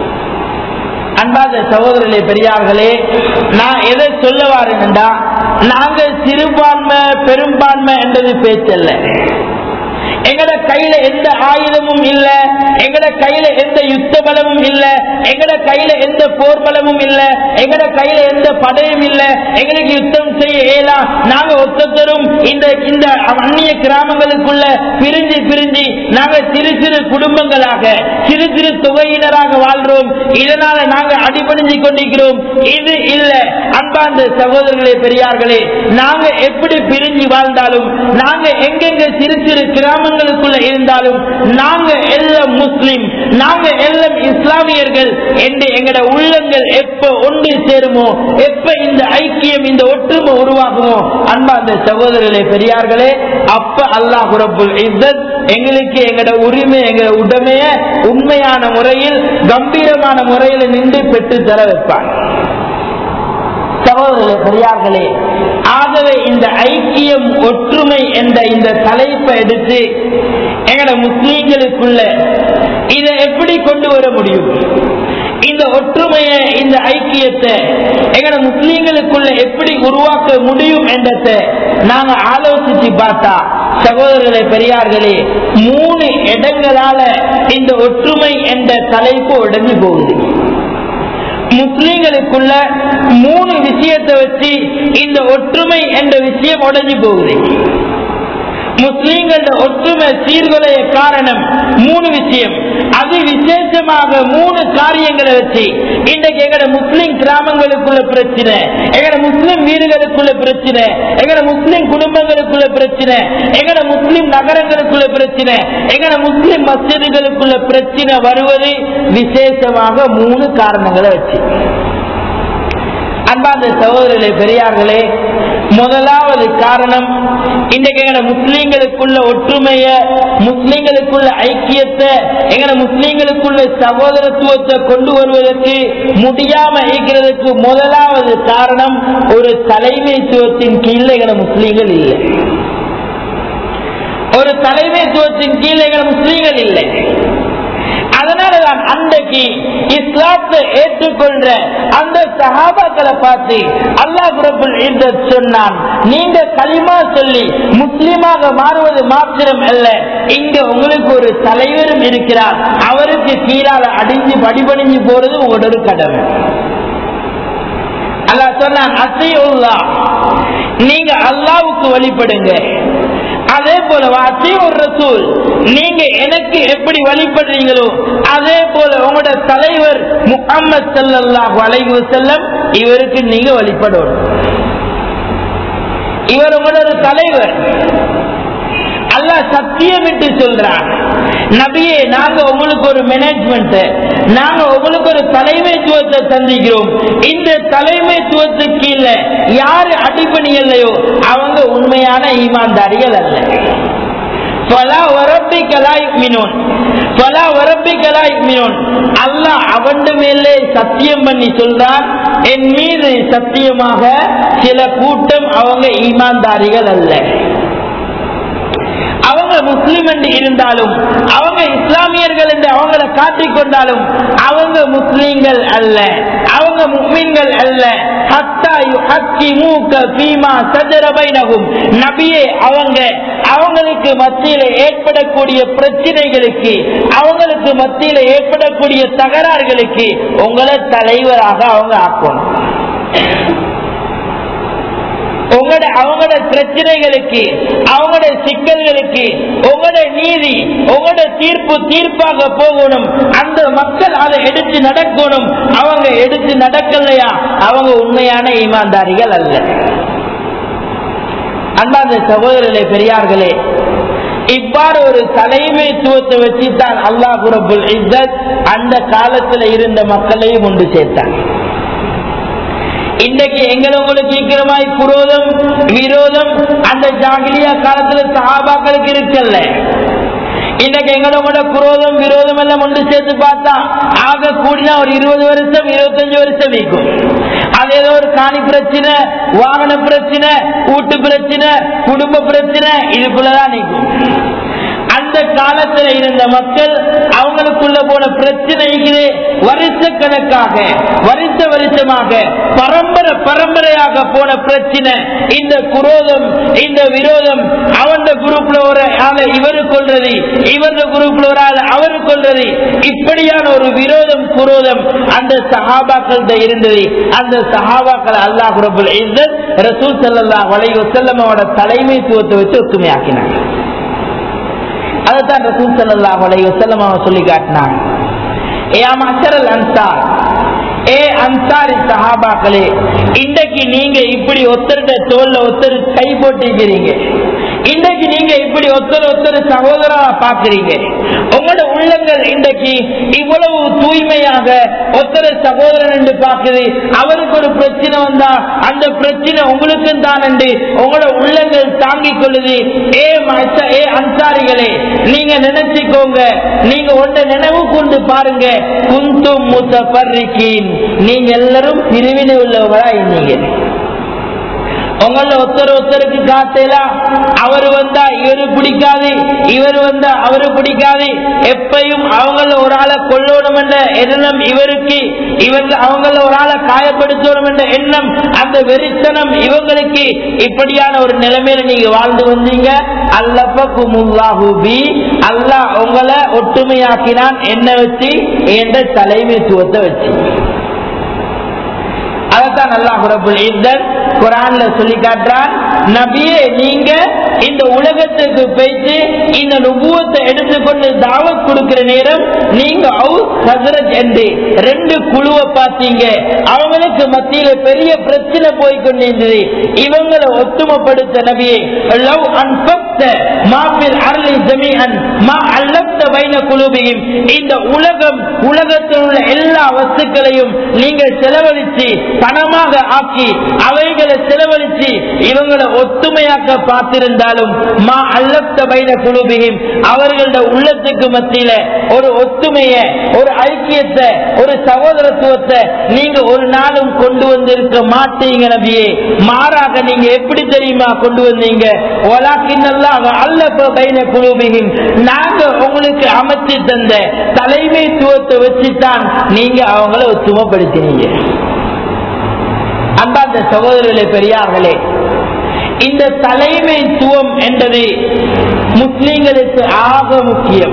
அன்பாத சகோதரர்களே பெரியார்களே நான் எதை சொல்ல வாரேன்டா நாங்க சிறுபான்மை பெரும்பான்மை என்றது பேச்சல்ல எங்கட கையில எந்த ஆயுதமும் இல்ல எங்கட கையில எந்த யுத்த பலமும் இல்ல எங்கட கையில எந்த போர் பலமும் இல்ல எங்கட கையில எந்த படையும் இல்ல எங்களுக்கு யுத்தம் செய்ய இயலாம் நாங்க ஒத்தத்தரும் இந்த இந்த அந்நிய கிராமங்களுக்குள்ள பிரிஞ்சு பிரிஞ்சு நாங்க சிறு சிறு குடும்பங்களாக சிறு சிறு தொகையினராக வாழ்றோம் இதனால நாங்க அடிபணிஞ்சு கொண்டிருக்கிறோம் இது இல்ல அன்பார்ந்த சகோதரர்களே பெரியார்களே நாங்க எப்படி பிரிஞ்சு வாழ்ந்தாலும் நாங்க எங்கெங்க சிறு சிறு கிராமங்களுக்குள்ள இருந்தாலும் நாங்க எல்லாம் முஸ்லிம் நாங்க எல்லாம் இஸ்லாமியர்கள் என்று எங்கட உள்ளங்கள் எப்ப ஒன்று சேருமோ எப்ப இந்த ஐக்கியம் இந்த ஒற்றுமை உருவாகுமோ அன்பார்ந்த சகோதரர்களே பெரியார்களே அப்ப அல்லாஹ் ரப்புல் இஸ்ஸத் எங்களுக்கு எங்கட உரிமை எங்க உடமைய உண்மையான முறையில் கம்பீரமான முறையில் நின்று பெற்று தர வைப்பான் சகோதரர்களே பெரியார்களே ஆகவே இந்த ஐக்கியம் ஒற்றுமை என்ற இந்த தலைப்பை எடுத்து எங்கட முஸ்லீம்களுக்குள்ள இதை எப்படி கொண்டு வர முடியும் இந்த ஒற்றுமையை இந்த ஐக்கியத்தை எங்கட முஸ்லீம்களுக்குள்ள எப்படி உருவாக்க முடியும் என்றதை நாங்க ஆலோசிச்சு பார்த்தா சகோதரர்களே பெரியார்களே மூணு இடங்களால இந்த ஒற்றுமை என்ற தலைப்பு உடஞ்சு போகுது முஸ்லீம்களுக்குள்ள மூணு விஷயத்தை வச்சு இந்த ஒற்றுமை என்ற விஷயம் உடஞ்சு போகுது முஸ்லீம்கள ஒற்றுமை சீர்குலைய காரணம் மூணு விஷயம் அது விசேஷமாக மூணு காரியங்களை வச்சு இன்றைக்கு எங்கட முஸ்லீம் கிராமங்களுக்குள்ள பிரச்சனை எங்கட முஸ்லீம் வீடுகளுக்குள்ள பிரச்சனை எங்கட முஸ்லீம் குடும்பங்களுக்குள்ள பிரச்சனை எங்கட முஸ்லீம் நகரங்களுக்குள்ள பிரச்சனை எங்கட முஸ்லீம் மசிதுகளுக்குள்ள பிரச்சனை வருவது விசேஷமாக மூணு காரணங்களை வச்சு அன்பார்ந்த சகோதரர்களே பெரியார்களே முதலாவது காரணம் இன்றைக்கு எங்கட முஸ்லீம்களுக்குள்ள ஒற்றுமைய முஸ்லீம்களுக்குள்ள ஐக்கியத்தை எங்கட முஸ்லீம்களுக்குள்ள சகோதரத்துவத்தை கொண்டு வருவதற்கு முடியாம இருக்கிறதுக்கு முதலாவது காரணம் ஒரு தலைமைத்துவத்தின் கீழே எங்கட முஸ்லீம்கள் இல்லை ஒரு தலைமைத்துவத்தின் கீழே எங்கட முஸ்லீம்கள் இல்லை அதனாலதான் அன்றைக்கு இஸ்லாத்தை ஏற்றுக்கொள்ற அந்த சஹாபாக்களை பார்த்து அல்லாஹ் ரபுல் இzzat சொன்னான் நீங்க களிமா சொல்லி முஸ்லிமாக மாறுவது மாத்திரம் அல்ல இங்க உங்களுக்கு ஒரு தலைவரும் இருக்கிறார் அவருக்கு கீழால அடிஞ்சு படிபடிஞ்சு போறது உங்களோட ஒரு கடமை அல்லாஹ் சொன்னான் அசையுல்லா நீங்க அல்லாவுக்கு வழிபடுங்க அதே போல வாசி ஒரு ரசூல் நீங்க எனக்கு எப்படி வழிபடுறீங்களோ அதே போல உங்களோட தலைவர் முகம்மது ஸல்லல்லாஹு அலைஹி வஸல்லம் இவருக்கு நீங்க வழிபடணும் இவர் உங்களோட தலைவர் அல்லாஹ் சத்தியமிட்டு சொல்றான் நபியே நாங்க உங்களுக்கு ஒரு மேனேஜ்மெண்ட் நாங்க உங்களுக்கு ஒரு தலைமைத்துவத்தை சந்திக்கிறோம் இந்த தலைமைத்துவத்துக்கு கீழ யாரு அடிப்பணி இல்லையோ அவங்க உண்மையான ஈமான்தாரிகள் அல்ல பலா வரப்பிக்கலா யுக்மினோன் பலா வரப்பிக்கலா யுக்மினோன் அல்லாஹ் அவன் மேலே சத்தியம் பண்ணி சொல்றான் என் மீது சத்தியமாக சில கூட்டம் அவங்க ஈமான்தாரிகள் அல்ல அவங்க முஸ்லிம் என்று இருந்தாலும் அவங்க இஸ்லாமியர்கள் என்று அவங்கள காட்டிக் கொண்டாலும் அவங்க முஸ்லிம்கள் அல்ல அவங்க முஸ்லிம்கள் அல்ல ஹத்தா யுஹக்கிமூக ஃபீமா சஜர பைனஹும் நபியே அவங்க அவங்களுக்கு மத்தியில ஏற்படக்கூடிய பிரச்சனைகளுக்கு அவங்களுக்கு மத்தியில ஏற்படக்கூடிய தகராறுகளுக்கு உங்களை தலைவராக அவங்க ஆக்கணும் உங்களோட அவங்களோட பிரச்சனைகளுக்கு அவங்களோட சிக்கல்களுக்கு உங்களோட நீதி உங்களோட தீர்ப்பு தீர்ப்பாக போகணும் அந்த மக்கள் அதை எடுத்து நடக்கணும் அவங்க எடுத்து நடக்கலையா அவங்க உண்மையான ஈமான்தாரிகள் அல்ல அன்பார்ந்த சகோதரர்களே பெரியார்களே இவ்வாறு ஒரு தலைமைத்துவத்தை வச்சுத்தான் அல்லாஹ் ரபுல் இஸ்ஸத் அந்த காலத்துல இருந்த மக்களையும் ஒன்று சேர்த்தான் இன்றைக்கு எங்களை உங்களுக்கு சீக்கிரமாய் குரோதம் விரோதம் அந்த ஜாகிலியா காலத்துல சஹாபாக்களுக்கு இருக்கல்ல இன்னைக்கு எங்களோட குரோதம் விரோதம் எல்லாம் ஒன்று சேர்த்து பார்த்தா ஆக கூடினா ஒரு இருபது வருஷம் இருபத்தஞ்சு வருஷம் நீக்கும் அது ஏதோ ஒரு காணி பிரச்சனை வாகன பிரச்சனை வீட்டு பிரச்சனை குடும்ப பிரச்சனை இதுக்குள்ளதான் நீக்கும் அந்த காலத்துல இருந்த மக்கள் அவங்களுக்குள்ள போன பிரச்சனைகளே வருஷ கணக்காக வருஷ வருஷமாக பரம்பரை பரம்பரையாக போன பிரச்சனை இந்த குரோதம் இந்த விரோதம் அவன் குரூப்ல ஒரு ஆளை இவரு கொள்றது இவரது குரூப்ல ஒரு ஆள் அவரு கொள்றது இப்படியான ஒரு விரோதம் குரோதம் அந்த சஹாபாக்கள் இருந்தது அந்த சஹாபாக்கள் அல்லாஹ் ரபுல் இஸ்ஸத் ரசூல் ஸல்லல்லாஹு அலைஹி வஸல்லமோட தலைமைத்துவத்தை வச்சு ஒத்துமையாக்கினாங்க அதைத்தான் ரசூல் ஸல்லல்லாஹு அலைஹி வஸல்லம் அவங்க சொல்லி காட்டினாங்க ஏ மஷரல் அன்சார் ஏ அன்சாரி சஹாபாக்களே இன்றைக்கு நீங்க இப்படி ஒத்தருட தோல்ல ஒத்தரு கை போட்டிருக்கிறீங்க இன்றைக்கு நீங்க இப்படி ஒத்தர் ஒத்தர் சகோதரா பாக்குறீங்க உங்களோட உள்ளங்கள் இன்றைக்கு இவ்வளவு தூய்மையாக ஒத்தர சகோதரன் என்று பார்க்குது அவருக்கு ஒரு பிரச்சனை வந்தா அந்த பிரச்சனை உங்களுக்கும் தான் என்று உங்களோட உள்ளங்கள் தாங்கிக் கொள்ளுது ஏ மச்ச ஏ அன்சாரிகளே நீங்க நினைச்சுக்கோங்க நீங்க ஒன்றை நினைவு கொண்டு பாருங்க குந்தும் முத்தபர்ரிக்கீன் நீங்க எல்லாரும் பிரிவினை உள்ளவங்களா இருந்தீங்க உங்கள ஒருத்தர் ஒருத்தருக்கு காத்தலாம் அவர் வந்தா இவரு பிடிக்காது இவர் வந்தா அவரு பிடிக்காது எப்பையும் அவங்கள ஒரு ஆளை கொல்லணும் என்ற எண்ணம் இவருக்கு இவங்க அவங்கள ஒரு ஆளை காயப்படுத்தணும் என்ற எண்ணம் அந்த வெறித்தனம் இவங்களுக்கு இப்படியான ஒரு நிலைமையில நீங்க வாழ்ந்து வந்தீங்க அல்லப்பி அல்லாஹ் உங்களை ஒற்றுமையாக்கினான் என்ன வச்சு என்ற தலைமைத்துவத்தை வச்சு அதைத்தான் அல்லாஹ் ரபுல் இஸ்ஸத் குரான்ல சொல்லி காட்டுறான் நபியே நீங்க இந்த உலகத்துக்கு போயிட்டு இந்த நுபுவத்தை எடுத்துக்கொண்டு தாவத் கொடுக்கிற நேரம் நீங்க அவுஸ் ஹசரத் என்று ரெண்டு குழுவை பார்த்தீங்க அவங்களுக்கு மத்தியில பெரிய பிரச்சனை போய் கொண்டிருந்தது இவங்களை ஒத்துமைப்படுத்த நபியே லவ் அன்பக்த மாபில் அருளி ஜமீஅன் மா அல்லப்த வைன குழுபியும் இந்த உலகம் உலகத்தில் உள்ள எல்லா வஸ்துக்களையும் நீங்கள் செலவழிச்சு பணமாக ஆக்கி அவைகளை செலவழிச்சு இவங்களை ஒத்துமையாக்க பார்த்திருந்தாலும் மா அல்லப்த பைன குழுபியும் அவர்களோட உள்ளத்துக்கு மத்தியில ஒரு ஒத்துமைய ஒரு ஐக்கியத்தை ஒரு சகோதரத்துவத்தை நீங்க ஒரு நாளும் கொண்டு வந்திருக்க மாட்டீங்க நபியே மாறாக நீங்க எப்படி தெரியுமா கொண்டு வந்தீங்க ஒலாக்கின்னல்லாக அல்லப்ப பைன குழுபியும் நாங்க உங்களுக்கு உங்களுக்கு அமைச்சு தந்த தலைமைத்துவத்தை வச்சுதான் நீங்க அவங்கள ஒத்துமைப்படுத்தினீங்க அன்பார்ந்த சகோதரர்களே பெரியார்களே இந்த தலைமைத்துவம் என்பது முஸ்லிம்களுக்கு ஆக முக்கியம்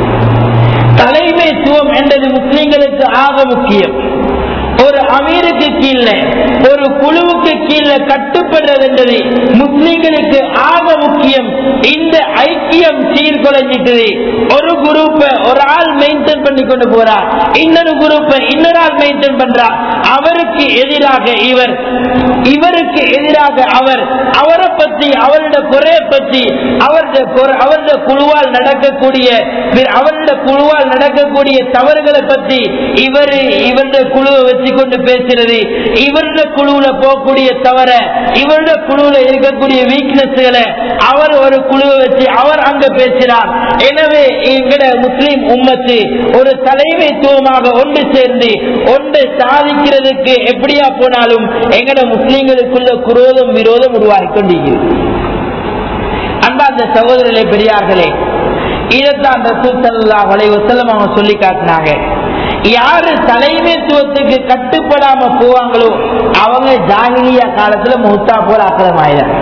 தலைமைத்துவம் என்பது முஸ்லிம்களுக்கு ஆக முக்கியம் ஒரு அமீருக்கு கீழே ஒரு குழுவுக்கு கீழே கட்டுப்படுறது என்பது முஸ்லிம்களுக்கு ஆக முக்கியம் இந்த ஐக்கியம் சீர்குலைஞ்சிட்டது ஒரு குரூப்பை ஒரு ஆள் மெயின்டைன் பண்ணி கொண்டு போறார் இன்னொரு குரூப்பை இன்னொரு ஆள் மெயின்டைன் பண்றார் அவருக்கு எதிராக இவர் இவருக்கு எதிராக அவர் அவரை பற்றி அவருடைய குறைய பற்றி அவருடைய குறை- அவருடைய குழுவால் நடக்கக்கூடிய அவருடைய குழுவால் நடக்கக்கூடிய தவறுகளை பற்றி இவர் இவருடைய குழுவை வச்சு கொண்டு பேசுறது இவருடைய குழுவுல போகக்கூடிய தவற இவருடைய குழுவுல இருக்கக்கூடிய வீக்னஸ்களை அவர் ஒரு குழுவை வச்சு அவர் அங்க பேசினார் எனவே எங்கட முஸ்லிம் உம்மத்து ஒரு தலைமைத்துவமாக ஒன்று சேர்ந்து ஒன்றை சாதிக்கிறதுக்கு எப்படியா போனாலும் எங்கட முஸ்லிம்களுக்குள்ள குரோதம் விரோதம் உருவாகி கொண்டிருக்கிறது அன்பார்ந்த சகோதரர்களே பெரியார்களே இதைத்தான் ரசூல் ஸல்லல்லாஹு அலைஹி வஸல்லம் அவங்க சொல்லி காட்டினாங்க யாரு தலைமைத்துவத்துக்கு கட்டுப்படாம போவாங்களோ அவங்க ஜாகிலியா காலத்துல முத்தா போல அக்கிரமாயிரம்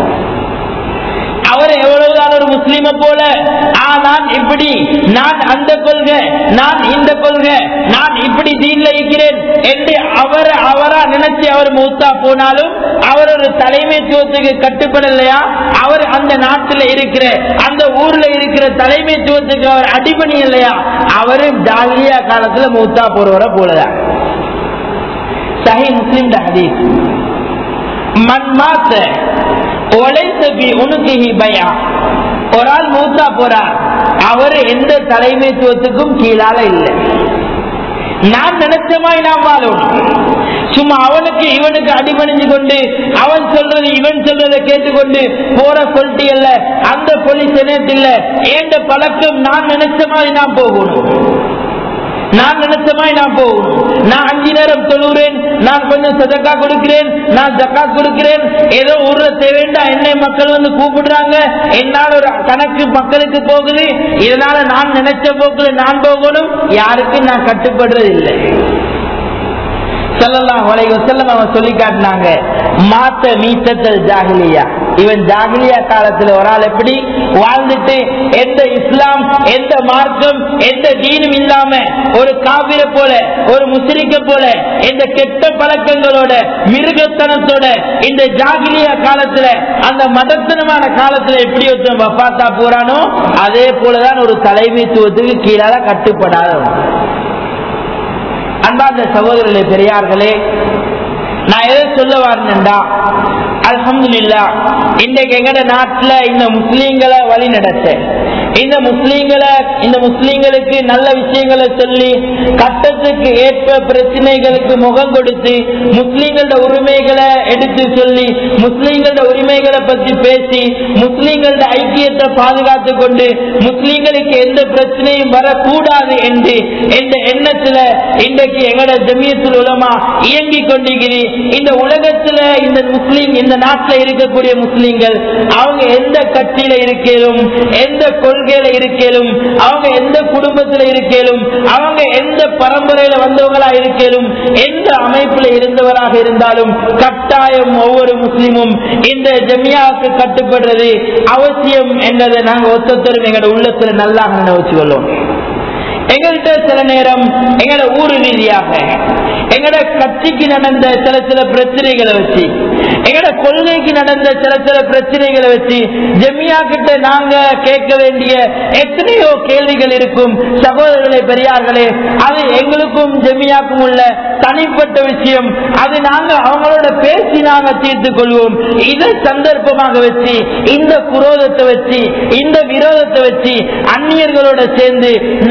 அவர் எவ்வளவுதான் ஒரு முஸ்லீம போல ஆ நான் இப்படி நான் அந்த கொள்கை நான் இந்த கொள்கை நான் இப்படி தீன்ல இருக்கிறேன் என்று அவர் அவரா நினைச்சு அவர் மூத்தா போனாலும் அவர் ஒரு தலைமைத்துவத்துக்கு கட்டுப்படலையா அவர் அந்த நாட்டில் இருக்கிற அந்த ஊர்ல இருக்கிற தலைமைத்துவத்துக்கு அவர் அடிபணி இல்லையா அவரும் ஜாலியா காலத்துல மூத்தா போறவரை போலதான் சஹி முஸ்லிம் ஹதீஸ் மண் மாத்த ஒலைசபி உனக்கு பயா ஒரு ஆள் மூத்தா போறார் அவர் எந்த தலைமைத்துவத்துக்கும் கீழால இல்லை நான் நினைச்சமாய் நாம் வாழும் சும்மா அவனுக்கு இவனுக்கு அடிபணிஞ்சு கொண்டு அவன் சொல்றது இவன் சொல்றதை கேட்டுக்கொண்டு போற சொல்லிட்டியல்ல அந்த போலீஸ் இல்ல ஏண்ட பழக்கம் நான் நினைச்ச மாதிரி நான் போகணும் நான் நினைச்ச மாதிரி நான் போகணும் நான் அஞ்சு நேரம் தொழுகிறேன் நான் கொஞ்சம் சதக்கா கொடுக்கிறேன் நான் ஜக்கா கொடுக்கிறேன் ஏதோ ஊர்ல தேவைண்டா என்னை மக்கள் வந்து கூப்பிடுறாங்க என்னால் ஒரு கணக்கு மக்களுக்கு போகுது இதனால நான் நினைச்ச போக்குல நான் போகணும் யாருக்கும் நான் கட்டுப்படுறது இல்லை ஸல்லல்லாஹு அலைஹி வஸல்லம் அவன் சொல்லி காட்டினாங்க மாத்த மீத்தல் ஜாகிலியா இவன் ஜாகிலியா காலத்துல ஒரு ஆள் எப்படி வாழ்ந்துட்டு எந்த இஸ்லாம் எந்த மார்க்கம் எந்த தீனும் இல்லாம ஒரு காபிர போல ஒரு முஸ்லிக்க போல இந்த கெட்ட பழக்கங்களோட மிருகத்தனத்தோட இந்த ஜாகிலியா காலத்துல அந்த மதத்தனமான காலத்துல எப்படி ஒருத்தன் வஃபாத்தா போறானோ அதே போலதான் ஒரு தலைமைத்துவத்துக்கு கீழால கட்டுப்படாதவன் அன்பார்ந்த சகோதரர்களே பெரியார்களே நான் எதை சொல்ல வரேன்டா அல்ஹம்துலில்லா இன்றைக்கு எங்கட நாட்டுல இந்த முஸ்லீம்களை வழி நடத்த இந்த முஸ்லீம்களை இந்த முஸ்லீம்களுக்கு நல்ல விஷயங்களை சொல்லி கட்டத்துக்கு ஏற்ப பிரச்சனைகளுக்கு முகம் கொடுத்து முஸ்லீம்களோட உரிமைகளை எடுத்து சொல்லி முஸ்லீம்களோட உரிமைகளை பற்றி பேசி முஸ்லீம்களோட ஐக்கியத்தை பாதுகாத்து கொண்டு முஸ்லீம்களுக்கு எந்த பிரச்சனையும் வரக்கூடாது என்று என்ற எண்ணத்துல இன்றைக்கு எங்கட ஜமியத்துல் உலமா இயங்கிக் கொண்டிருக்கிறீ இந்த உலகத்துல இந்த முஸ்லீம் இந்த நாட்டில் இருக்கக்கூடிய முஸ்லீம்கள் அவங்க எந்த கட்சியில இருக்கலும் எந்த கொள்கையில இருக்கலும் அவங்க எந்த குடும்பத்துல இருக்கலும் அவங்க எந்த பரம்பரையில வந்தவங்களா இருக்கலும் எந்த அமைப்புல இருந்தவராக இருந்தாலும் கட்டாயம் ஒவ்வொரு முஸ்லீமும் இந்த ஜமியாவுக்கு கட்டுப்படுறது அவசியம் என்பதை நாங்க ஒத்தத்தரும் எங்களோட உள்ளத்துல நல்லா நினைச்சு கொள்ளும் எங்கள்கிட்ட சில நேரம் எங்களோட ஊரு ரீதியாக எங்கட கட்சிக்கு நடந்த சில சில பிரச்சனைகளை வச்சு எங்கட கொள்கைக்கு நடந்த சில சில பிரச்சனைகளை வச்சு ஜெமியா கிட்ட நாங்க கேட்க வேண்டிய எத்தனையோ கேள்விகள் இருக்கும் சகோதரர்களே பெரியார்களே அது எங்களுக்கும் ஜெமியாக்கும் உள்ள தனிப்பட்ட விஷயம் அது நாங்க அவங்களோட பேசி நாங்க தீர்த்து கொள்வோம் இதை சந்தர்ப்பமாக வச்சு இந்த குரோதத்தை வச்சு இந்த விரோதத்தை வச்சு அந்நியர்களோட சேர்ந்து நாங்க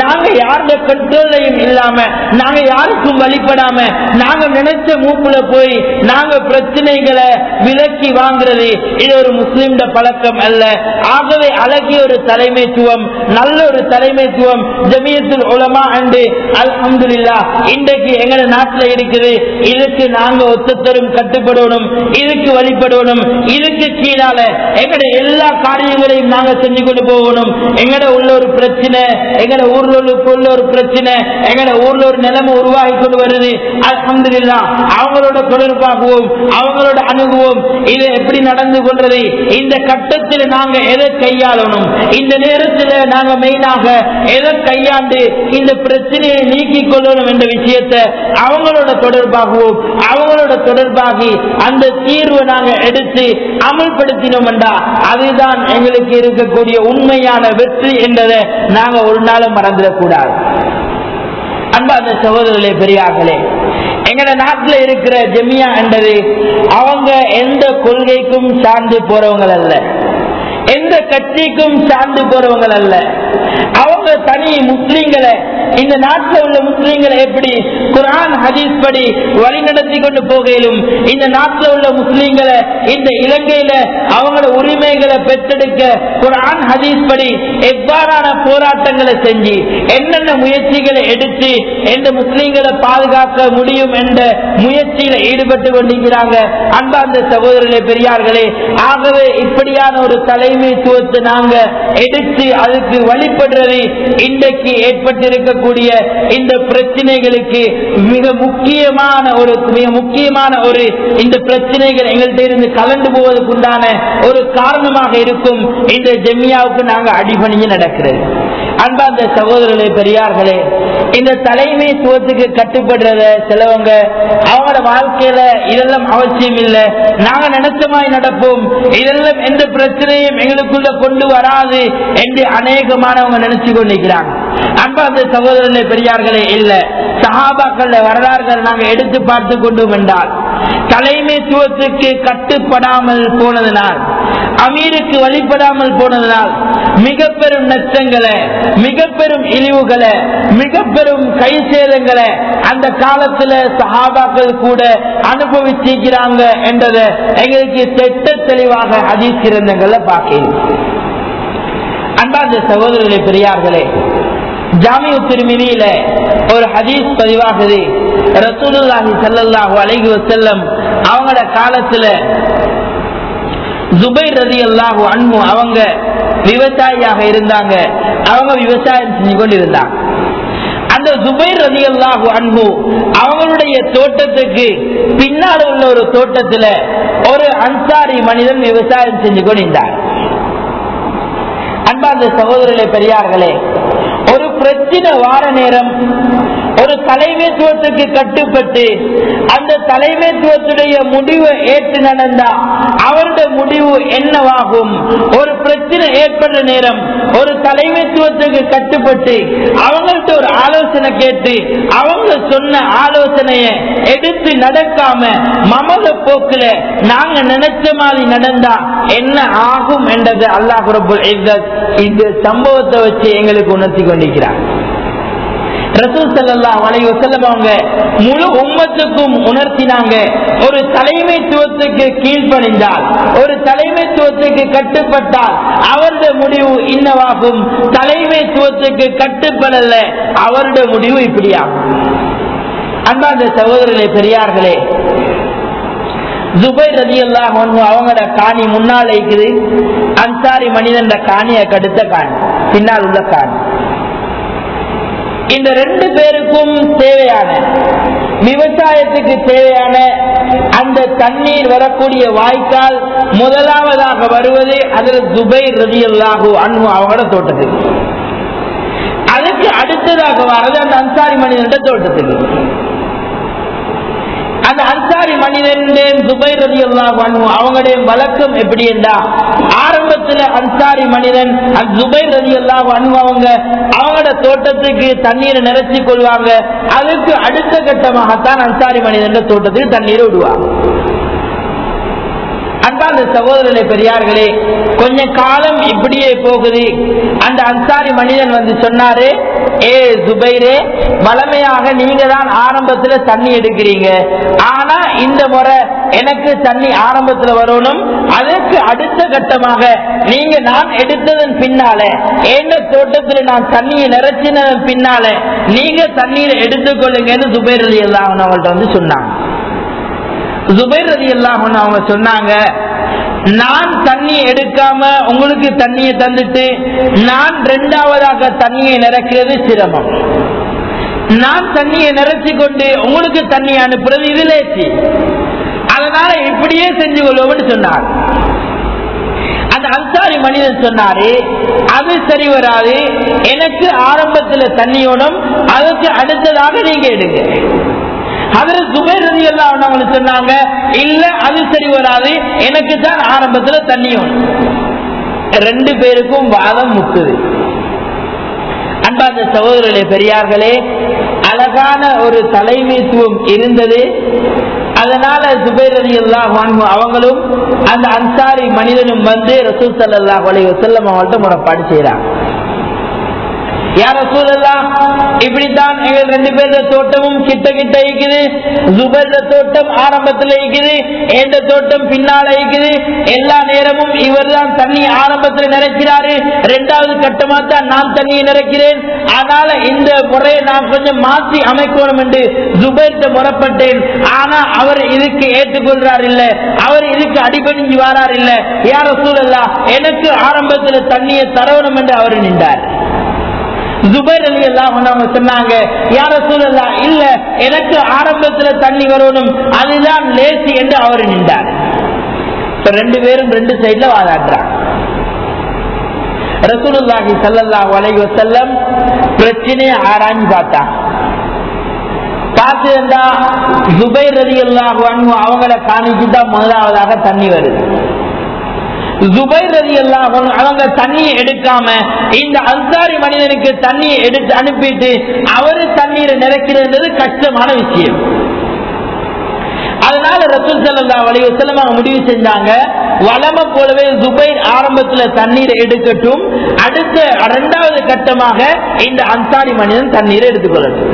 யாருடைய கண்ட்ரோலையும் இல்லாம நாங்க யாருக்கும் வழிபடாம நாங்க நினைச்ச மூப்புல போய் நாங்க பிரச்சனைகளை விலக்கி வாங்குறது இது ஒரு முஸ்லிம் பழக்கம் அல்ல ஆகவே அழகிய ஒரு தலைமைத்துவம் நல்ல ஒரு தலைமைத்துவம் ஜமியத்துல் உலமா அண்டு அல்ஹம்துலில்லா இன்றைக்கு எங்க நாட்டுல இருக்குது இதுக்கு நாங்க ஒத்தத்தரும் கட்டுப்படணும் இதுக்கு வழிபடணும் இதுக்கு கீழால எங்கட எல்லா காரியங்களையும் நாங்க செஞ்சு கொண்டு போகணும் எங்கட உள்ள ஒரு பிரச்சனை எங்கட ஊர்ல உள்ள- உள்ள ஒரு பிரச்சனை எங்கட ஊர்ல ஒரு நிலைமை உருவாகி கொண்டு வருது அல்ஹம்துலில்லா அவங்களோட தொடர்பாகவும் அவங்களோட அணுகுவோம் இது எப்படி நடந்து கொள்றது இந்த கட்டத்தில் நாங்க எதை கையாளணும் இந்த நேரத்தில் நாங்க மெயினாக எதை கையாண்டு இந்த பிரச்சனையை நீக்கிக் கொள்ளணும் என்ற விஷயத்தை அவங்களோட தொடர்பாகவும் அவங்களோட தொடர்பாகி அந்த தீர்வை நாங்க எடுத்து அமல்படுத்தினோம் என்றா அதுதான் எங்களுக்கு இருக்கக்கூடிய உண்மையான வெற்றி என்பதை நாங்க ஒரு நாளும் மறந்துடக்கூடாது அன்பார்ந்த சகோதரர்களே பெரியார்களே எங்கட நாட்டுல இருக்கிற ஜெமியா என்றது அவங்க எந்த கொள்கைக்கும் சார்ந்து போறவங்க அல்ல எந்த கட்சிக்கும் சார்ந்து போறவங்க அல்ல அவங்க தனி முஸ்லீம்களை இந்த நாட்டில் உள்ள முஸ்லீம்களை எப்படி குரான் ஹதீஸ் படி வழி நடத்தி கொண்டு போகையிலும் இந்த நாட்டில் உள்ள முஸ்லீம்களை இந்த இலங்கையில அவங்களோட உரிமைகளை பெற்றெடுக்க குரான் ஹதீஸ் படி எவ்வாறான போராட்டங்களை செஞ்சு என்னென்ன முயற்சிகளை எடுத்து எந்த முஸ்லீம்களை பாதுகாக்க முடியும் என்ற முயற்சியில ஈடுபட்டு கொண்டிருக்கிறாங்க அன்பார்ந்த சகோதரர்களே பெரியார்களே ஆகவே இப்படியான ஒரு தலைமைத்துவத்தை நாங்க எடுத்து அதுக்கு வழிபடுறது இன்றைக்கு ஏற்பட்டிருக்கக்கூடிய இந்த பிரச்சனைகளுக்கு மிக முக்கியமான ஒரு மிக முக்கியமான ஒரு இந்த பிரச்சனைகள் எங்கள்கிட்ட இருந்து கலந்து போவதற்குண்டான ஒரு காரணமாக இருக்கும் இந்த ஜெமியாவுக்கு நாங்க அடிபணிஞ்சு நடக்கிறது அன்பார்ந்த சகோதரர்களே பெரியார்களே இந்த தலைமைத்துவத்துக்கு கட்டுப்படுறத சிலவங்க அவங்களோட வாழ்க்கையில இதெல்லாம் அவசியம் இல்லை நாங்க நினைச்ச மாதிரி நடப்போம் இதெல்லாம் எந்த பிரச்சனையும் எங்களுக்குள்ள கொண்டு வராது என்று அநேகமானவங்க நினைச்சு கொண்டிருக்கிறாங்க அன்பார்ந்த சகோதரர்களே பெரியார்களே இல்ல சஹாபாக்கள் வரலாறுகள் நாங்க எடுத்து பார்த்து கொண்டோம் என்றால் தலைமைத்துவத்துக்கு கட்டுப்படாமல் போனதனால் அமீருக்கு வழிபடாமல் போனதனால் மிக பெரும் நஷ்டங்களை மிக பெரும் இழிவுகளை மிக பெரும் கை சேதங்களை அந்த காலத்துல சஹாபாக்கள் கூட அனுபவிச்சிருக்கிறாங்க என்றதை எங்களுக்கு திட்ட தெளிவாக அதிசிறந்தங்களை பார்க்கிறோம் அன்பார்ந்த சகோதரர்களே பெரியார்களே ஜாமிய திருமிதியில ஒரு ஹதீஸ் பதிவாகுது ரசூலுல்லாஹி ஸல்லல்லாஹு அலைஹி வஸல்லம் அவங்களோட காலத்துல ஜுபைர் ரதி அல்லாஹு அன்பு அவங்க விவசாயியாக இருந்தாங்க அவங்க விவசாயம் செஞ்சு கொண்டு இருந்தாங்க அந்த ஜுபைர் ரதி அல்லாஹு அன்பு அவங்களுடைய தோட்டத்துக்கு பின்னால் உள்ள ஒரு தோட்டத்துல ஒரு அன்சாரி மனிதன் விவசாயம் செஞ்சு கொண்டிருந்தார் அன்பார்ந்த சகோதரர்களே பெரியார்களே ஒரு பிரச்சனை வார நேரம் ஒரு தலைமைத்துவத்துக்கு கட்டுப்பட்டு அந்த தலைமைத்துவத்துடைய முடிவை ஏற்று நடந்தா அவருடைய முடிவு என்னவாகும் ஒரு பிரச்சனை ஏற்படுற நேரம் ஒரு தலைமைத்துவத்துக்கு கட்டுப்பட்டு அவங்கள்ட்ட ஒரு ஆலோசனை கேட்டு அவங்க சொன்ன ஆலோசனைய எடுத்து நடக்காம மமத போக்குல நாங்க நினைச்ச மாதிரி நடந்தா என்ன ஆகும் என்றது அல்லாஹ் ரபுல் இஸ்ஸத் இந்த சம்பவத்தை வச்சு எங்களுக்கு உணர்த்தி கொண்டிருக்கிறார் ரசூல் ஸல்லல்லாஹு அலைஹி வஸல்லம் அவங்க முழு உம்மத்துக்கும் உணர்த்தினாங்க ஒரு தலைமைத்துவத்துக்கு கீழ்ப்பணிந்தால் ஒரு தலைமைத்துவத்துக்கு கட்டுப்பட்டால் அவருடைய முடிவு இன்னவாகும் தலைமைத்துவத்துக்கு கட்டுப்படல அவருடைய முடிவு இப்படியாகும் அன்பார்ந்த சகோதரர்களே பெரியார்களே ஜுபை ரதி அல்லாஹ் அவங்களோட காணி முன்னால் இருக்குது அன்சாரி மனிதன் காணியை கடுத்த காணி பின்னால் உள்ள காணி இந்த ரெண்டு பேருக்கும் தேவையான விவசாயத்துக்கு தேவையான அந்த தண்ணீர் வரக்கூடிய வாய்க்கால் முதலாவதாக வருவது அதில் துபை ரதி அல்லாஹூ அன்பு அவங்களோட தோட்டத்துக்கு அதுக்கு அடுத்ததாக வர்றது அந்த அன்சாரி மனிதன் தோட்டத்துக்கு அந்த அன்சாரி மனிதன் துபை ரதி அவங்களுடைய வழக்கம் எப்படி என்றா ஆரம்பத்துல அன்சாரி மனிதன் துபை ரதி அன்பு அவங்க அவங்களோட தோட்டத்துக்கு தண்ணீரை நிரச்சி கொள்வாங்க அதுக்கு அடுத்த கட்டமாகத்தான் அன்சாரி மனிதன் தோட்டத்துக்கு தண்ணீரை விடுவாங்க அன்பார்ந்த சகோதரர்களே பெரியார்களே கொஞ்ச காலம் இப்படியே போகுது அந்த அன்சாரி மனிதன் வந்து சொன்னாரு ஏ சுபைரே வளமையாக நீங்க தான் ஆரம்பத்துல தண்ணி எடுக்கிறீங்க ஆனா இந்த முறை எனக்கு தண்ணி ஆரம்பத்துல வரணும் அதற்கு அடுத்த கட்டமாக நீங்க நான் எடுத்ததன் பின்னால எந்த தோட்டத்துல நான் தண்ணியை நிறைச்சினதன் பின்னால நீங்க தண்ணீரை எடுத்துக்கொள்ளுங்கன்னு சுபைர் அலி எல்லாம் அவங்கள்ட்ட வந்து சொன்னாங்க ஜுபைர் ரதி எல்லாம் அவங்க சொன்னாங்க நான் தண்ணி எடுக்காம உங்களுக்கு தண்ணியை தந்துட்டு நான் ரெண்டாவதாக தண்ணியை நிறக்கிறது சிரமம் நான் தண்ணியை நிறைச்சி கொண்டு உங்களுக்கு தண்ணி அனுப்புறது இது லேசி அதனால இப்படியே செஞ்சு கொள்வோம்னு சொன்னார் அந்த அன்சாரி மனிதன் சொன்னாரு அது சரி வராது எனக்கு ஆரம்பத்துல தண்ணியோடும் அதுக்கு அடுத்ததாக நீங்க எடுங்க அதுல சுபேர் ரதி எல்லாம் அவங்களுக்கு சொன்னாங்க இல்ல அது சரி வராது எனக்கு தான் ஆரம்பத்துல தண்ணியும் ரெண்டு பேருக்கும் வாதம் முக்குது அன்பார்ந்த சகோதரர்களே பெரியார்களே அழகான ஒரு தலைமைத்துவம் இருந்தது அதனால சுபேர் அலி அல்லாஹ் அவங்களும் அந்த அன்சாரி மனிதனும் வந்து ரசூல் சல்லாஹ் அலி வசல்லம் அவங்கள்ட்ட முறைப்பாடு செய்யறாங்க யார சூழலாம் இப்படித்தான் எங்கள் ரெண்டு பேருடைய தோட்டமும் கிட்ட கிட்ட இருக்குது ஜுபர்ல தோட்டம் ஆரம்பத்தில் இருக்குது எந்த தோட்டம் பின்னால இருக்குது எல்லா நேரமும் இவர் தான் தண்ணி ஆரம்பத்தில் நிறைக்கிறாரு ரெண்டாவது கட்டமா தான் நான் தண்ணியை நிறைக்கிறேன் அதனால இந்த முறையை நான் கொஞ்சம் மாற்றி அமைக்கணும் என்று ஜுபைர்கிட்ட முறப்பட்டேன் ஆனா அவர் இதுக்கு ஏற்றுக்கொள்றார் இல்ல அவர் இதுக்கு அடிபணிஞ்சு வாரார் இல்ல யார சூழல்லா எனக்கு ஆரம்பத்தில் தண்ணியை தரவணும் என்று அவர் நின்றார் ஜுபைர் அலி எல்லாம் அவங்க சொன்னாங்க யார சூழல்லா இல்ல எனக்கு ஆரம்பத்துல தண்ணி வரணும் அதுதான் லேசி என்று அவர் நின்றார் இப்ப ரெண்டு பேரும் ரெண்டு சைட்ல வாதாடுறாங்க ரசூலுல்லாஹி ஸல்லல்லாஹு அலைஹி வஸல்லம் பிரச்சனையை ஆராய்ஞ்சு பார்த்தாங்க பார்த்துருந்தா ஜுபைர் ரலியல்லாஹு அன்ஹு அவங்கள காணிக்கு தான் முதலாவதாக தண்ணி வருது ஜுபைர் ரதி அவங்க தண்ணியை எடுக்காம இந்த அன்சாரி மனிதனுக்கு தண்ணியை எடுத்து அனுப்பிட்டு அவரு தண்ணீரை நிறைக்கிறது கஷ்டமான விஷயம் அதனால ரசூல் சல்லா வலிவசல்லம் அவங்க முடிவு செஞ்சாங்க வளம போலவே ஜுபைர் ஆரம்பத்துல தண்ணீரை எடுக்கட்டும் அடுத்த இரண்டாவது கட்டமாக இந்த அன்சாரி மனிதன் தண்ணீரை எடுத்துக்கொள்ளட்டும்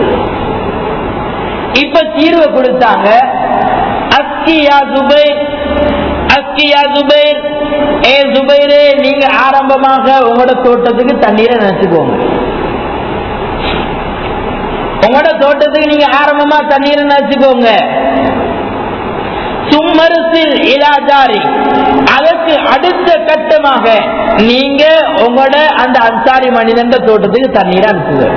இப்ப தீர்வை கொடுத்தாங்க அஸ்கியா ஜுபைர் அஸ்கியா ஜுபைர் ஏ ஜுபைரே நீங்க ஆரம்பமாக உங்களோட தோட்டத்துக்கு தண்ணீரை நினைச்சுக்கோங்க உங்களோட தோட்டத்துக்கு நீங்க ஆரம்பமா தண்ணீரை நினைச்சுக்கோங்க சும்மரசில் இலாஜாரி அதற்கு அடுத்த கட்டமாக நீங்க உங்களோட அந்த அன்சாரி மனிதன் தோட்டத்துக்கு தண்ணீரை அனுப்புங்க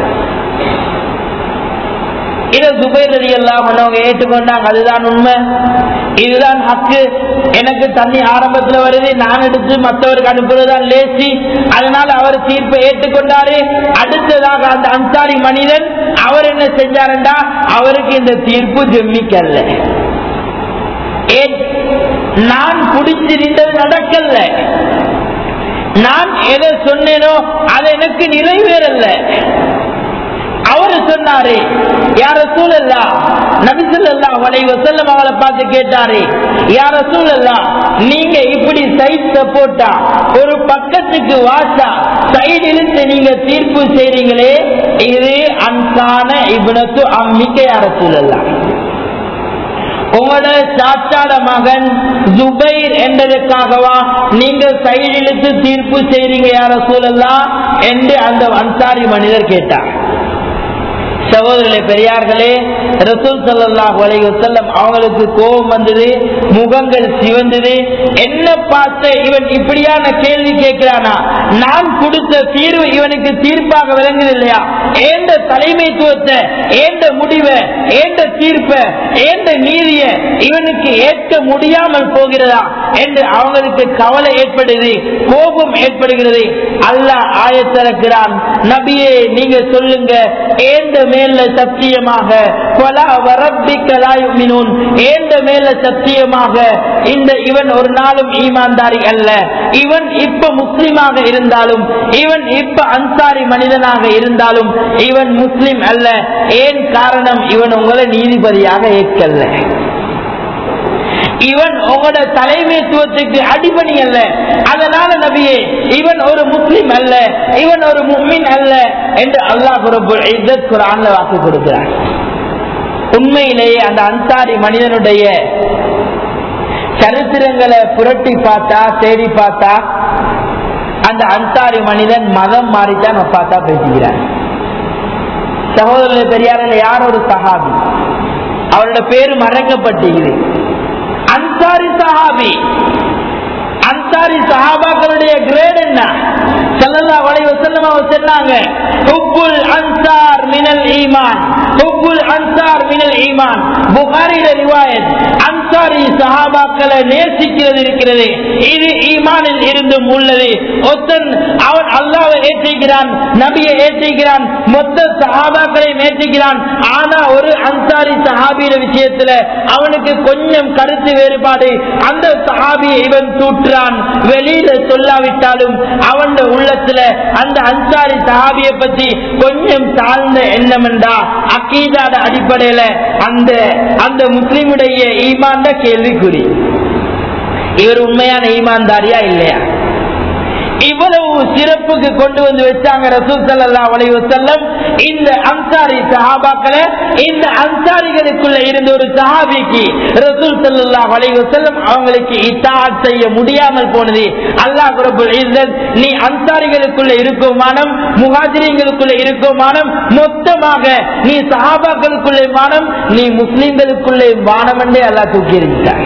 இதை துபைர் அலி எல்லாம் அவங்க ஏற்றுக்கொண்டாங்க அதுதான் உண்மை இதுதான் ஹக்கு எனக்கு தண்ணி ஆரம்பத்துல வருது நான் எடுத்து மற்றவருக்கு அனுப்புறதுதான் லேசி அதனால அவர் தீர்ப்பை ஏற்றுக்கொண்டாரு அடுத்ததாக அந்த அன்சாரி மனிதன் அவர் என்ன செஞ்சாருண்டா அவருக்கு இந்த தீர்ப்பு ஜெம்மிக்கல்ல ஏன் நான் பிடிச்சிருந்தது நடக்கல நான் எதை சொன்னேனோ அது எனக்கு நிறைவேறல அவரு சொன்னாரு யார சூழல்லா நபிசுல்லா வளைவ செல்லம் அவளை பார்த்து கேட்டாரு யார சூழல்லா நீங்க இப்படி சைட் சப்போட்டா ஒரு பக்கத்துக்கு வாசா சைடிலிருந்து நீங்க தீர்ப்பு செய்றீங்களே இது அன்சான இவனுக்கு அம்மிக்க யார சூழல்லா உங்களோட சாச்சாட மகன் ஜுபைர் என்றதுக்காகவா நீங்க சைடிலிருந்து தீர்ப்பு செய்றீங்க யார சூழல்லா என்று அந்த அன்சாரி மனிதர் கேட்டார் சகோதரர்களே பெரியார்களே ரசூல் சல்லாஹ் செல்லம் அவங்களுக்கு கோபம் வந்தது முகங்கள் சிவந்தது என்ன பார்த்து இவன் இப்படியான கேள்வி கேட்கிறானா நான் கொடுத்த தீர்வு இவனுக்கு தீர்ப்பாக விளங்குது இல்லையா ஏந்த தலைமைத்துவத்தை ஏந்த முடிவை ஏந்த தீர்ப்பை ஏந்த நீதிய இவனுக்கு ஏற்க முடியாமல் போகிறதா என்று அவங்களுக்கு கவலை ஏற்படுது கோபம் ஏற்படுகிறது அல்லாஹ் ஆயத்திறக்கிறான் நபியே நீங்க சொல்லுங்க ஏந்த மேல சத்தியமாக ஏந்த மேல சத்தியமாக இந்த இவன் ஒரு நாளும் ஈமான்தாரி அல்ல இவன் இப்ப முஸ்லிமாக இருந்தாலும் இவன் இப்ப அன்சாரி மனிதனாக இருந்தாலும் இவன் முஸ்லிம் அல்ல ஏன் காரணம் இவன் உங்களை நீதிபதியாக ஏற்கல்ல இவன் உங்களோட தலைமைத்துவத்துக்கு அடிபணி அல்ல அதனால நபியே இவன் ஒரு முஸ்லிம் அல்ல இவன் ஒரு முக்மின் அல்ல என்று அல்லாஹ் ரபுல் இஸ்ஸத் குர்ஆன்ல வாக்கு கொடுக்கிறார் உண்மையிலேயே அந்த அன்சாரி மனிதனுடைய சரித்திரங்களை புரட்டி பார்த்தா தேடி பார்த்தா அந்த அன்சாரி மனிதன் மதம் மாறித்தான் பார்த்தா பேசுகிறார் சகோதரர்கள் பெரியாரில் யார் ஒரு சஹாபி அவரோட பேரு மறைக்கப்பட்டுகிறது அன்சாரி சஹாபி அன்சாரி சஹாபாக்களுடைய கிரேட் என்ன ஸல்லல்லாஹு அலைஹி வஸல்லம் அவங்க சொன்னாங்க ஹுப்புல் அன்சார் மினல் ஈமான் ஹுப்புல் அன்சார் மினல் ஈமான் புகாரில ரிவாயத் அன்சாரி சஹாபாக்களை நேசிக்கிறது இருக்கிறது இது ஈமானில் இருந்தும் உள்ளது ஒத்தன் அவன் அல்லாவை ஏற்றுகிறான் நபியை ஏற்றுகிறான் மொத்த சஹாபாக்களை ஏற்றுகிறான் ஆனா ஒரு அன்சாரி சஹாபியில விஷயத்துல அவனுக்கு கொஞ்சம் கருத்து வேறுபாடு அந்த சஹாபியை இவன் தூற்றான் வெளியில சொல்லாவிட்டாலும் அவன் உள்ளத்துல அந்த அன்சாரி சஹாபியை பத்தி கொஞ்சம் தாழ்ந்த எண்ணம் என்றா அக்கீதாட அடிப்படையில அந்த அந்த முஸ்லிமுடைய ஈமான் கேள்விக்குறி இவர் உண்மையான ஈமான்தாரியா இல்லையா இவ்வளவு சிறப்புக்கு கொண்டு வந்து வச்சாங்க ரசூல் ஸல்லல்லாஹு அலைஹி வஸல்லம் இந்த அன்சாரி சஹாபாக்களை இந்த அன்சாரிகளுக்குள்ள இருந்த ஒரு சஹாபிக்கு ரசூல் ஸல்லல்லாஹு அலைஹி வஸல்லம் அவங்களுக்கு இத்தாஅத் செய்ய முடியாமல் போனது அல்லாஹ் ரப்பல் இஸ்ஸத் நீ அன்சாரிகளுக்குள்ள இருக்கும் மானம் முஹாஜிரிங்களுக்குள்ள இருக்கும் மானம் மொத்தமாக நீ சஹாபாக்களுக்குள்ளே மானம் நீ முஸ்லிம்களுக்குள்ளே மானம் என்றே அல்லாஹ் தூக்கி எறிஞ்சிட்டார்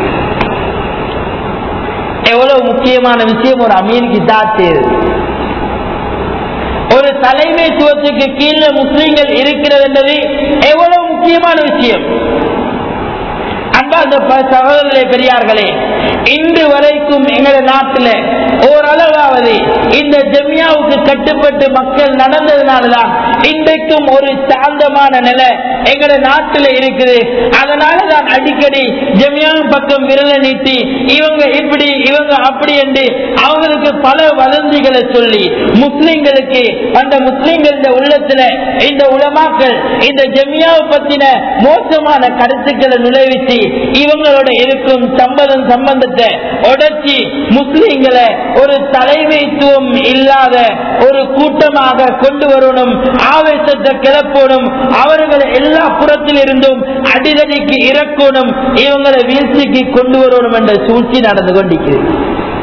எவ்வளவு முக்கியமான விஷயம் ஒரு அமீருக்கு இதாத் செய்யுது ஒரு தலைமைத்துவத்துக்கு கீழே முஸ்லீம்கள் இருக்கிறது என்பது எவ்வளவு முக்கியமான விஷயம் அன்பார்ந்த ப- சகோதரர்களே பெரியார்களே இன்று வரைக்கும் எங்கள நாட்டில் ஓரளவாவது இந்த ஜெமியாவுக்கு கட்டுப்பட்டு மக்கள் நடந்ததுனாலதான் இன்றைக்கும் ஒரு சாந்தமான நிலை எங்கள நாட்டில் இருக்குது அதனால தான் அடிக்கடி ஜெமியாவின் பக்கம் விரல நீட்டி இவங்க இப்படி இவங்க அப்படி என்று அவங்களுக்கு பல வதந்திகளை சொல்லி முஸ்லிம்களுக்கு அந்த முஸ்லிம்கள உள்ளத்துல இந்த உலமாக்கள் இந்த ஜெமியாவை பத்தின மோசமான கருத்துக்களை நுழைவிச்சு இவங்களோட இருக்கும் சம்பதம் சம்பந்தத்தை உடைச்சி முஸ்லிம்களை ஒரு தலைமைத்துவம் இல்லாத ஒரு கூட்டமாக கொண்டு வரணும் ஆவேசத்தை கிளப்பணும் அவர்களை எல்லா புறத்தில் இருந்தும் அடிதடிக்கு இறக்கணும் இவங்களை வீழ்ச்சிக்கு கொண்டு வரணும் என்ற சூழ்ச்சி நடந்து கொண்டிருக்கிறது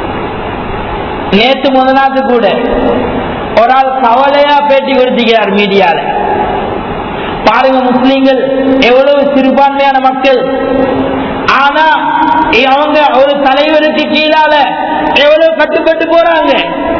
நேற்று முதலாவது கூட ஒரு ஆள் கவலையா பேட்டி கொடுத்துக்கிறார் மீடியால பாருங்க முஸ்லீம்கள் எவ்வளவு சிறுபான்மையான மக்கள் ஆனா அவங்க ஒரு தலைவருக்கு கீழால எவ்வளவு கட்டுப்பட்டு போறாங்க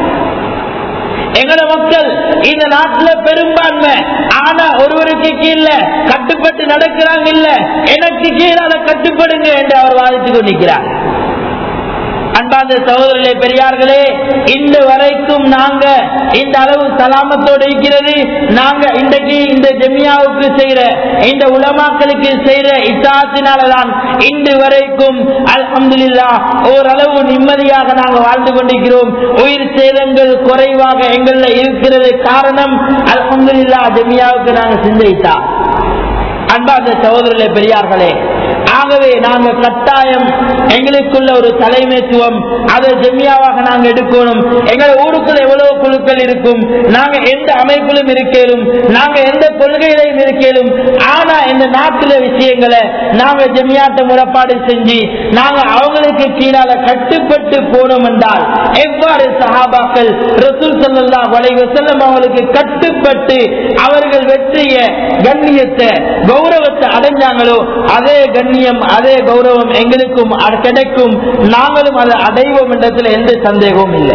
எங்கள மக்கள் இந்த நாட்டுல பெரும்பான்மை ஆனா ஒருவருக்கு கீழ கட்டுப்பட்டு நடக்கிறாங்க இல்ல எனக்கு கீழால கட்டுப்படுங்க என்று அவர் வாதித்துக் கொண்டிருக்கிறார் அன்பார்ந்த சகோதரர்களே பெரியார்களே இந்த வரைக்கும் நாங்க இந்த அளவு சலாமத்தோடு இருக்கிறது நாங்க இன்றைக்கு இந்த ஜெமியாவுக்கு செய்யற இந்த உலமாக்களுக்கு செய்யற இத்தாத்தினாலதான் இன்று வரைக்கும் அல்ஹம்துலில்லா ஓரளவு நிம்மதியாக நாங்க வாழ்ந்து கொண்டிருக்கிறோம் உயிர் சேதங்கள் குறைவாக எங்கள்ல இருக்கிறது காரணம் அல்ஹம்துலில்லா ஜெமியாவுக்கு நாங்க சிந்தித்தா அன்பார்ந்த சகோதரர்களே பெரியார்களே ஆகவே நாங்க கட்டாயம் எங்களுக்குள்ள ஒரு தலைமைத்துவம் அதை ஜெமியாவாக நாங்க எடுக்கணும் எங்கள் ஊருக்குள்ள எவ்வளவு குழுக்கள் இருக்கும் நாங்க எந்த அமைப்பிலும் இருக்கலும் நாங்க எந்த கொள்கையிலையும் இருக்கலும் ஆனா இந்த நாட்டுல விஷயங்களை நாங்க ஜெமியாட்ட முறைப்பாடு செஞ்சு நாங்க அவங்களுக்கு கீழால கட்டுப்பட்டு போனோம் என்றால் எவ்வாறு சஹாபாக்கள் ரசூல் ஸல்லல்லாஹு அலைஹி வஸல்லம் அவங்களுக்கு கட்டுப்பட்டு அவர்கள் வெற்றிய கண்ணியத்தை கௌரவத்தை அடைஞ்சாங்களோ அதே கண்ணியம் அதே கௌரவம் எங்களுக்கும் அ- கிடைக்கும் நாங்களும் அதை அடைவோம் என்றதுல எந்த சந்தேகமும் இல்லை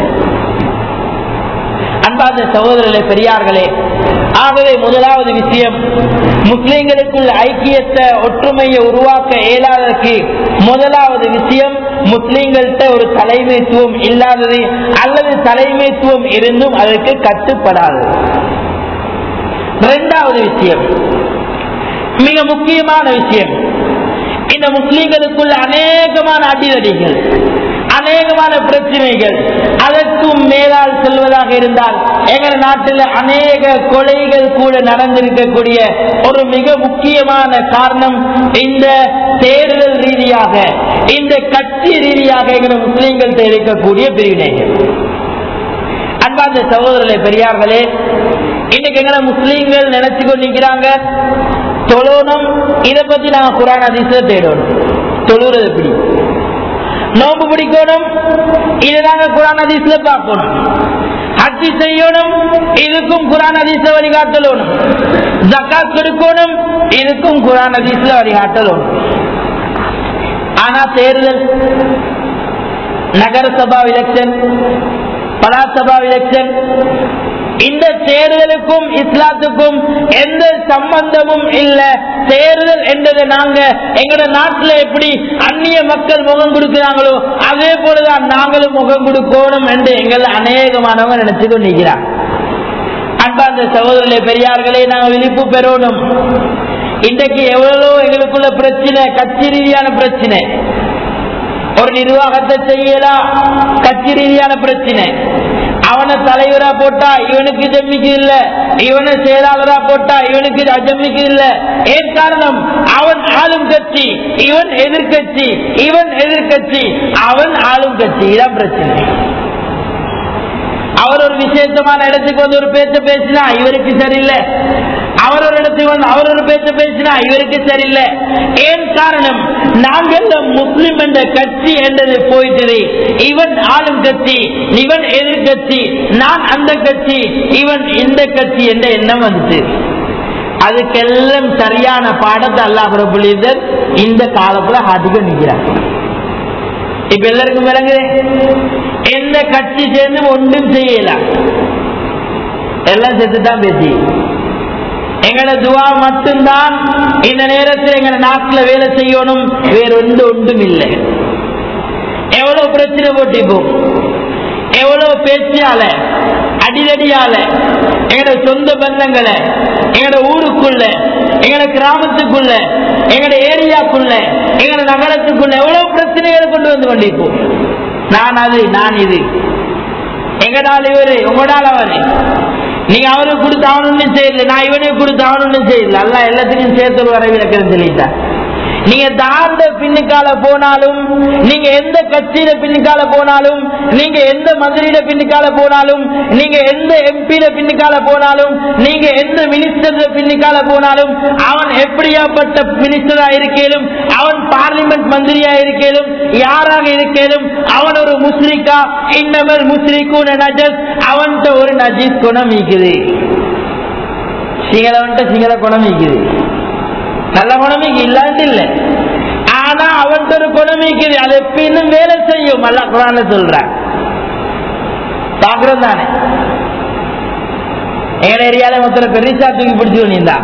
அன்பார்ந்த சகோதரர்களே பெரியார்களே ஆகவே முதலாவது விஷயம் முஸ்லிம்களுக்குள் ஐக்கியத்தை ஒற்றுமையை உருவாக்க இயலாததற்கு முதலாவது விஷயம் முஸ்லிம்கள்ட்ட ஒரு தலைமைத்துவம் இல்லாதது அல்லது தலைமைத்துவம் இருந்தும் அதற்கு கட்டுப்படாதது இரண்டாவது விஷயம் மிக முக்கியமான விஷயம் இந்த முஸ்லிம்களுக்குள்ள அநேகமான அடிதடிகள் அநேகமான பிரச்சனைகள் அதற்கும் மேலால் செல்வதா உண்மையாக இருந்தால் எங்கள் நாட்டில் அநேக கொலைகள் கூட நடந்திருக்கக்கூடிய ஒரு மிக முக்கியமான காரணம் இந்த தேர்தல் ரீதியாக இந்த கட்சி ரீதியாக எங்கள் முஸ்லீம்கள் இருக்கக்கூடிய பிரிவினைகள் அன்பார்ந்த சகோதரர்களே பெரியார்களே இன்னைக்கு எங்களை முஸ்லீம்கள் நினைச்சு கொண்டிருக்கிறாங்க தொழணும் இதை பத்தி நாங்க குரான் அதிசய தேடணும் தொழுறது எப்படி நோம்பு பிடிக்கணும் இதை நாங்க குரான் அதிசல பார்க்கணும் ஹஜ்ஜி செய்யணும் இதுக்கும் குரான் அதிசல வழிகாட்டலும் ஜக்காத் கொடுக்கணும் இதுக்கும் குரான் அதிசல வழிகாட்டலும் ஆனா தேர்தல் நகரசபா எலெக்ஷன் பலாசபா எலெக்ஷன் இந்த தேர்தலுக்கும் இஸ்லாத்துக்கும் எந்த சம்பந்தமும் இல்ல தேர்தல் என்றது நாங்க எங்கட நாட்டுல எப்படி அந்நிய மக்கள் முகம் கொடுக்கிறாங்களோ அதே போலதான் நாங்களும் முகம் கொடுக்கணும் என்று எங்கள் அநேகமானவங்க நினைச்சு கொண்டிருக்கிறார் அன்பார்ந்த சகோதரர்களே பெரியார்களே நாங்கள் விழிப்பு பெறணும் இன்றைக்கு எவ்வளவு எங்களுக்குள்ள பிரச்சனை கட்சி ரீதியான பிரச்சனை ஒரு நிர்வாகத்தை செய்யலாம் கட்சி ரீதியான பிரச்சனை அவனை தலைவரா போட்டா இவனுக்கு ஜம்மிக்கு இல்ல இவனை செயலாளரா போட்டா இவனுக்கு அஜம்மிக்கு இல்ல ஏன் காரணம் அவன் ஆளும் கட்சி இவன் எதிர்கட்சி இவன் எதிர்கட்சி அவன் ஆளும் கட்சி இதான் பிரச்சனை அவர் ஒரு விசேஷமான இடத்துக்கு வந்து ஒரு பேச்ச பேசினா இவருக்கு சரியில்லை அவர் ஒரு இடத்துக்கு வந்து அவர் ஒரு பேச்ச பேசினா இவருக்கு சரியில்லை ஏன் காரணம் நாங்கள் முஸ்லிம் என்ற கட்சி என்றது போயிட்டது இவன் ஆளும் கட்சி இவன் எதிர்கட்சி நான் அந்த கட்சி இவன் இந்த கட்சி என்ற எண்ணம் வந்துச்சு அதுக்கெல்லாம் சரியான பாடத்தை அல்லாஹ் ரபுல்லீதர் இந்த காலத்துல அதிகம் நிற்கிறார் இப்ப எல்லாருக்கும் விளங்குது எந்த கட்சி சேர்ந்து ஒன்றும் செய்யலாம் எல்லாம் செத்துதான் பேசி எங்கட துவா மட்டும்தான் இந்த நேரத்தில் எங்க நாட்டில் வேலை செய்யணும் வேற ஒன்று ஒன்றும் இல்லை எவ்வளவு பிரச்சனை போட்டிப்போம் எவ்வளவு பேச்சியால அடிதடியால எங்கட சொந்த பந்தங்களை எங்கட ஊருக்குள்ள எங்கட கிராமத்துக்குள்ள எங்கட ஏரியாக்குள்ள எங்கட நகரத்துக்குள்ள எவ்வளவு பிரச்சனைகளை கொண்டு வந்து கொண்டிருப்போம் நான் அது நான் இது எங்கடால் இவரு உங்கடால் அவரு நீங்க அவருக்கு கொடுத்து அவனு செய்யல நான் இவனுக்கு கொடுத்து அவனு செய்யல அல்ல எல்லாத்தையும் சேர்த்து வர விளக்கிறது சொல்லிட்டா நீங்க தாண்ட பின்னுக்கால போனாலும் நீங்க எந்த கட்சியில பின்னுக்கால போனாலும் நீங்க எந்த மந்திரியில பின்னுக்கால போனாலும் நீங்க எந்த எம்பியில பின்னுக்கால போனாலும் நீங்க எந்த மினிஸ்டர் பின்னுக்கால போனாலும் அவன் எப்படியாப்பட்ட மினிஸ்டரா இருக்கேனும் அவன் பார்லிமெண்ட் மந்திரியா இருக்கேனும் யாராக இருக்கேனும் அவன் ஒரு முஸ்லிக்கா இன்னமல் முஸ்லிக்கும் நஜஸ் அவன்கிட்ட ஒரு நஜீஸ் குணம் இருக்குது சிங்களவன்ட்ட சிங்கள குணம் இருக்குது நல்ல குணமிக்கு இல்லாண்டு இல்ல ஆனா அவன் ஒரு குணமிக்குது அது எப்பயும் வேலை செய்யும் அல்ல குரான சொல்ற பாக்குறது தானே எங்க ஏரியால மொத்தம் பெருசா தூக்கி பிடிச்சு பண்ணியிருந்தா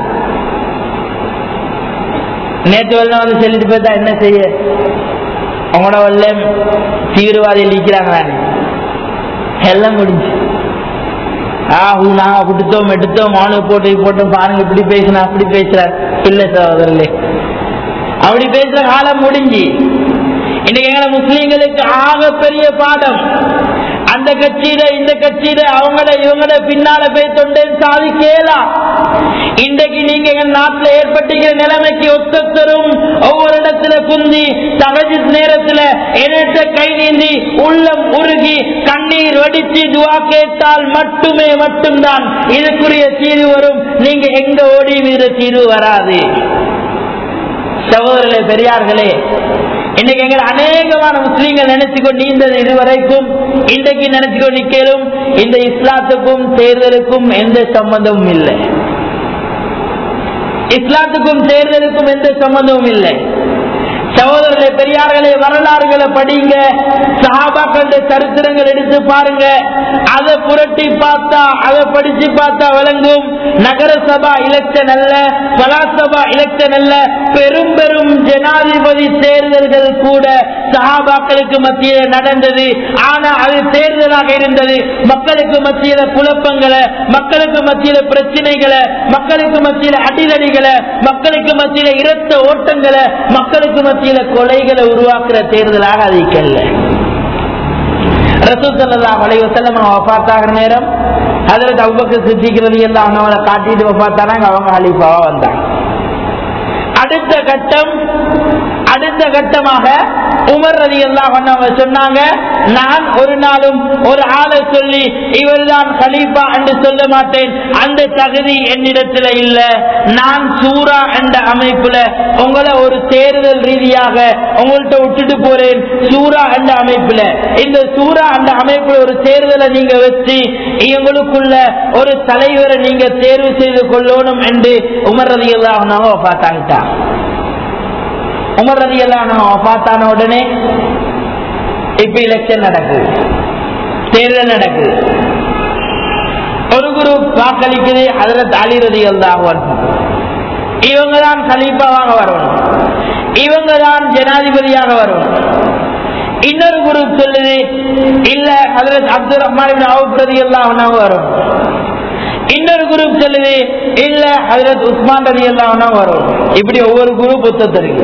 நேற்று வெள்ளம் வந்து சொல்லிட்டு போயிட்டா என்ன செய்ய உங்களோட வெள்ளம் தீவிரவாதிகள் நிற்கிறாங்க நானே எல்லாம் முடிஞ்சு ஆஹூ நாங்க கொடுத்தோம் எடுத்தோம் மானு போட்டு போட்டோம் பாருங்க இப்படி பேசினா அப்படி பேசுறார் இல்ல சகோதரர்களே அப்படி பேசுற காலம் முடிஞ்சு இன்னைக்கு எங்களை முஸ்லீம்களுக்கு ஆக பெரிய பாடம் அந்த கட்சியில இந்த கட்சியில அவங்கள இவங்கள பின்னால போய் தொண்டேன் சாதிக்கலாம் இன்றைக்கு நீங்க எங்க நாட்டில் ஏற்பட்டிருக்கிற நிலைமைக்கு ஒத்தத்தரும் ஒவ்வொரு இடத்துல குந்தி தகஜி நேரத்துல என்கிட்ட கை நீந்தி உள்ளம் உருகி கண்ணீர் வடிச்சு துவா கேட்டால் மட்டுமே மட்டும்தான் இதுக்குரிய தீர்வு வரும் நீங்க எங்க ஓடி மீது தீர்வு வராது சகோதரர்களே பெரியார்களே இன்னைக்கு எங்கள் அநேகமான முஸ்லீம்கள் நினைச்சுக்கொண்டு நீந்தது இதுவரைக்கும் இன்றைக்கு நினைச்சுக்கொண்டு நிக்கலும் இந்த இஸ்லாத்துக்கும் தேர்தலுக்கும் எந்த சம்பந்தமும் இல்லை இஸ்லாத்துக்கும் தேர்தலுக்கும் எந்த சம்பந்தமும் இல்லை சகோதரர்களே பெரியார்களே வரலாறுகளை படிங்க சஹாபாக்கள சரித்திரங்கள் எடுத்து பாருங்க அதை புரட்டி பார்த்தா அதை படிச்சு பார்த்தா விளங்கும் நகர சபா எலெக்ஷன் அல்ல பலாசபா எலெக்ஷன் அல்ல பெரும் பெரும் ஜனாதிபதி தேர்தல்கள் கூட சஹாபாக்களுக்கு மத்தியில் நடந்தது ஆனா அது தேர்தலாக இருந்தது மக்களுக்கு மத்தியில குழப்பங்களை மக்களுக்கு மத்தியில பிரச்சனைகளை மக்களுக்கு மத்தியில அடிதடிகளை மக்களுக்கு மத்தியில இரத்த ஓட்டங்களை மக்களுக்கு மத்தியில கொலைகளை உருவாக்குற தேர்தலாக அதிக்கல்ல ரசூல் ஸல்லல்லாஹு அலைஹி வஸல்லம் வஃபாத்தாகிற நேரம் ஹஜரத் அபூபக்கர் சித்திக் ரலியல்லாஹு அன்ஹு அவங்களை காட்டிட்டு வஃபாத்தானாங்க அவங்க ஹலீஃபாவா வந்தாங்க அடுத்த கட்டம் அடுத்த கட்டமாக உமர் ரதி அவங்க சொன்னாங்க நான் ஒரு நாளும் ஒரு ஆளை சொல்லி இவர்தான் கலீஃபா என்று சொல்ல மாட்டேன் அந்த தகுதி என்னிடத்துல இல்ல நான் சூரா என்ற அமைப்புல உங்களை ஒரு தேர்தல் ரீதியாக உங்கள்கிட்ட விட்டுட்டு போறேன் சூரா என்ற அமைப்புல இந்த சூரா என்ற அமைப்புல ஒரு தேர்தலை நீங்க வச்சு இவங்களுக்குள்ள ஒரு தலைவரை நீங்க தேர்வு செய்து கொள்ளணும் என்று உமர் ரதி அல்லாஹ் பார்த்தாங்க உமர் ரதி எல்லாம் பார்த்தான உடனே இப்ப எலெக்ஷன் நடக்குது தேர்தல் நடக்குது ஒரு குரூப் வாக்களிக்குது ஹதரத் அலி ரதி அல்லாஹ் இவங்க தான் கலீஃபாவாக வரணும் இவங்க தான் ஜனாதிபதியாக வரணும் இன்னொரு குரூப் சொல்லுது இல்ல ஹதரத் அப்துல் ரஹ்மான் அவுப் ரதி அல்லாஹ் வரும் இன்னொரு குரூப் சொல்லுது இல்ல ஹதரத் உஸ்மான் ரதி அல்லாஹ் வரும் இப்படி ஒவ்வொரு குரூப் ஒத்தத்தருக்கு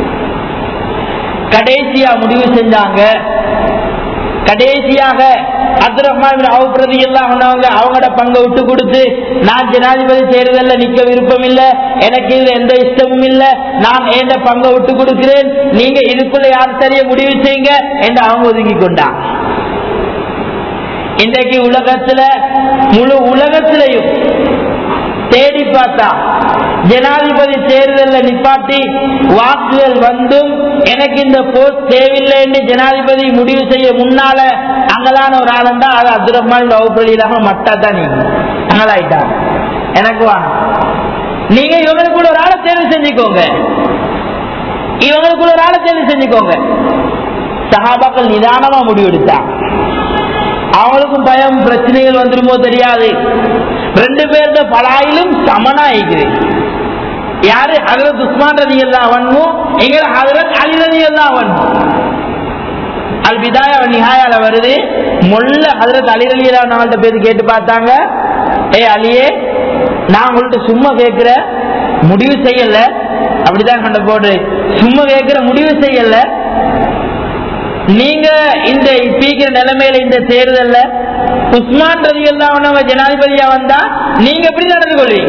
கடைசியா முடிவு செஞ்சாங்க கடைசியாக அப்துல் ரஹ்மான் அவுப் ரதி எல்லாம் அவங்களோட பங்கை விட்டு கொடுத்து நான் ஜனாதிபதி தேர்தலில் நிக்க விருப்பம் இல்ல எனக்கு இதுல எந்த இஷ்டமும் இல்ல நான் எந்த பங்கை விட்டு கொடுக்கிறேன் நீங்க இதுக்குள்ள யார் சரிய முடிவு செய்யுங்க என்று அவங்க ஒதுங்கி கொண்டாங்க இன்றைக்கு உலகத்துல முழு உலகத்திலையும் தேடி பார்த்தா ஜனாதிபதி தேர்தலில் நிப்பாட்டி வாக்குகள் வந்தும் எனக்கு இந்த போஸ்ட் தேவையில்லை என்று ஜனாதிபதி முடிவு செய்ய முன்னால அங்கதான ஒரு ஆளுண்டா அது அப்துல் ரஹ்மான் வகுப்பள்ளியிலாக மட்டா தான் நீங்க அங்கலாயிட்டாங்க எனக்கு வாங்க நீங்க இவங்களுக்குள்ள ஒரு ஆளை தேர்வு செஞ்சுக்கோங்க இவங்களுக்குள்ள ஒரு ஆளை தேர்வு செஞ்சுக்கோங்க சகாபாக்கள் நிதானமா முடிவெடுத்தாங்க அவங்களுக்கும் பயம் பிரச்சனைகள் வந்துருமோ தெரியாது ரெண்டு பேருடைய பலாயிலும் சமனா இருக்குது யாரு ஹதரத் உஸ்மான் ரதி எல்லாம் வன்மும் எங்களை ஹதரத் அலி ரதி எல்லாம் வன்மும் அல் விதாயா நிஹாயால வருது முல்ல ஹதரத் அலி ரலி நம்மள்ட்ட பேசி கேட்டு பார்த்தாங்க ஏ அலியே நான் உங்கள்ட்ட சும்மா கேட்கிற முடிவு செய்யல அப்படிதான் கண்ட போடு சும்மா கேட்கிற முடிவு செய்யல நீங்க இந்த இப்பீக்கிற நிலைமையில இந்த தேர்தல்ல உஸ்மான் ரதி எல்லாம் ஜனாதிபதியா வந்தா நீங்க எப்படி நடந்து கொள்வீங்க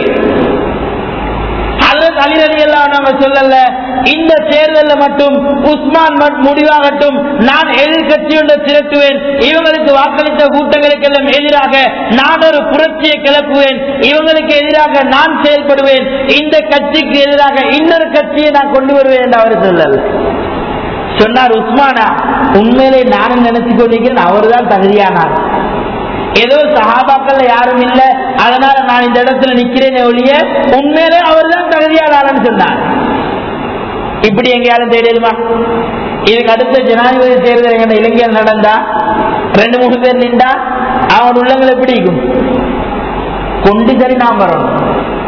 அல்லது அலி ரதி எல்லாம் நம்ம சொல்லல இந்த தேர்தல்ல மட்டும் உஸ்மான் முடிவாகட்டும் நான் எதிர்கட்சி ஒன்றை திரட்டுவேன் இவங்களுக்கு வாக்களித்த கூட்டங்களுக்கு எல்லாம் எதிராக நான் ஒரு புரட்சியை கிளப்புவேன் இவங்களுக்கு எதிராக நான் செயல்படுவேன் இந்த கட்சிக்கு எதிராக இன்னொரு கட்சியை நான் கொண்டு வருவேன் என்று அவர் சொல்லல சொன்னார் உஸ்மானா உண்மையிலே நானும் நினைச்சு கொண்டிருக்கிறேன் அவர் தான் தகுதியானார் ஏதோ சகாபாக்கள் யாரும் இல்ல அதனால நான் இந்த இடத்துல நிக்கிறேன் ஒழிய உண்மையிலே அவர் தான் தகுதியானார்னு சொன்னார் இப்படி எங்கேயாலும் தேடிடுமா இதுக்கு அடுத்த ஜனாதிபதி தேர்தல் எங்க இளைஞர் நடந்தா ரெண்டு மூணு பேர் நின்றா அவன் உள்ளங்களை எப்படி இருக்கும் கொண்டு சரி நாம் வரணும்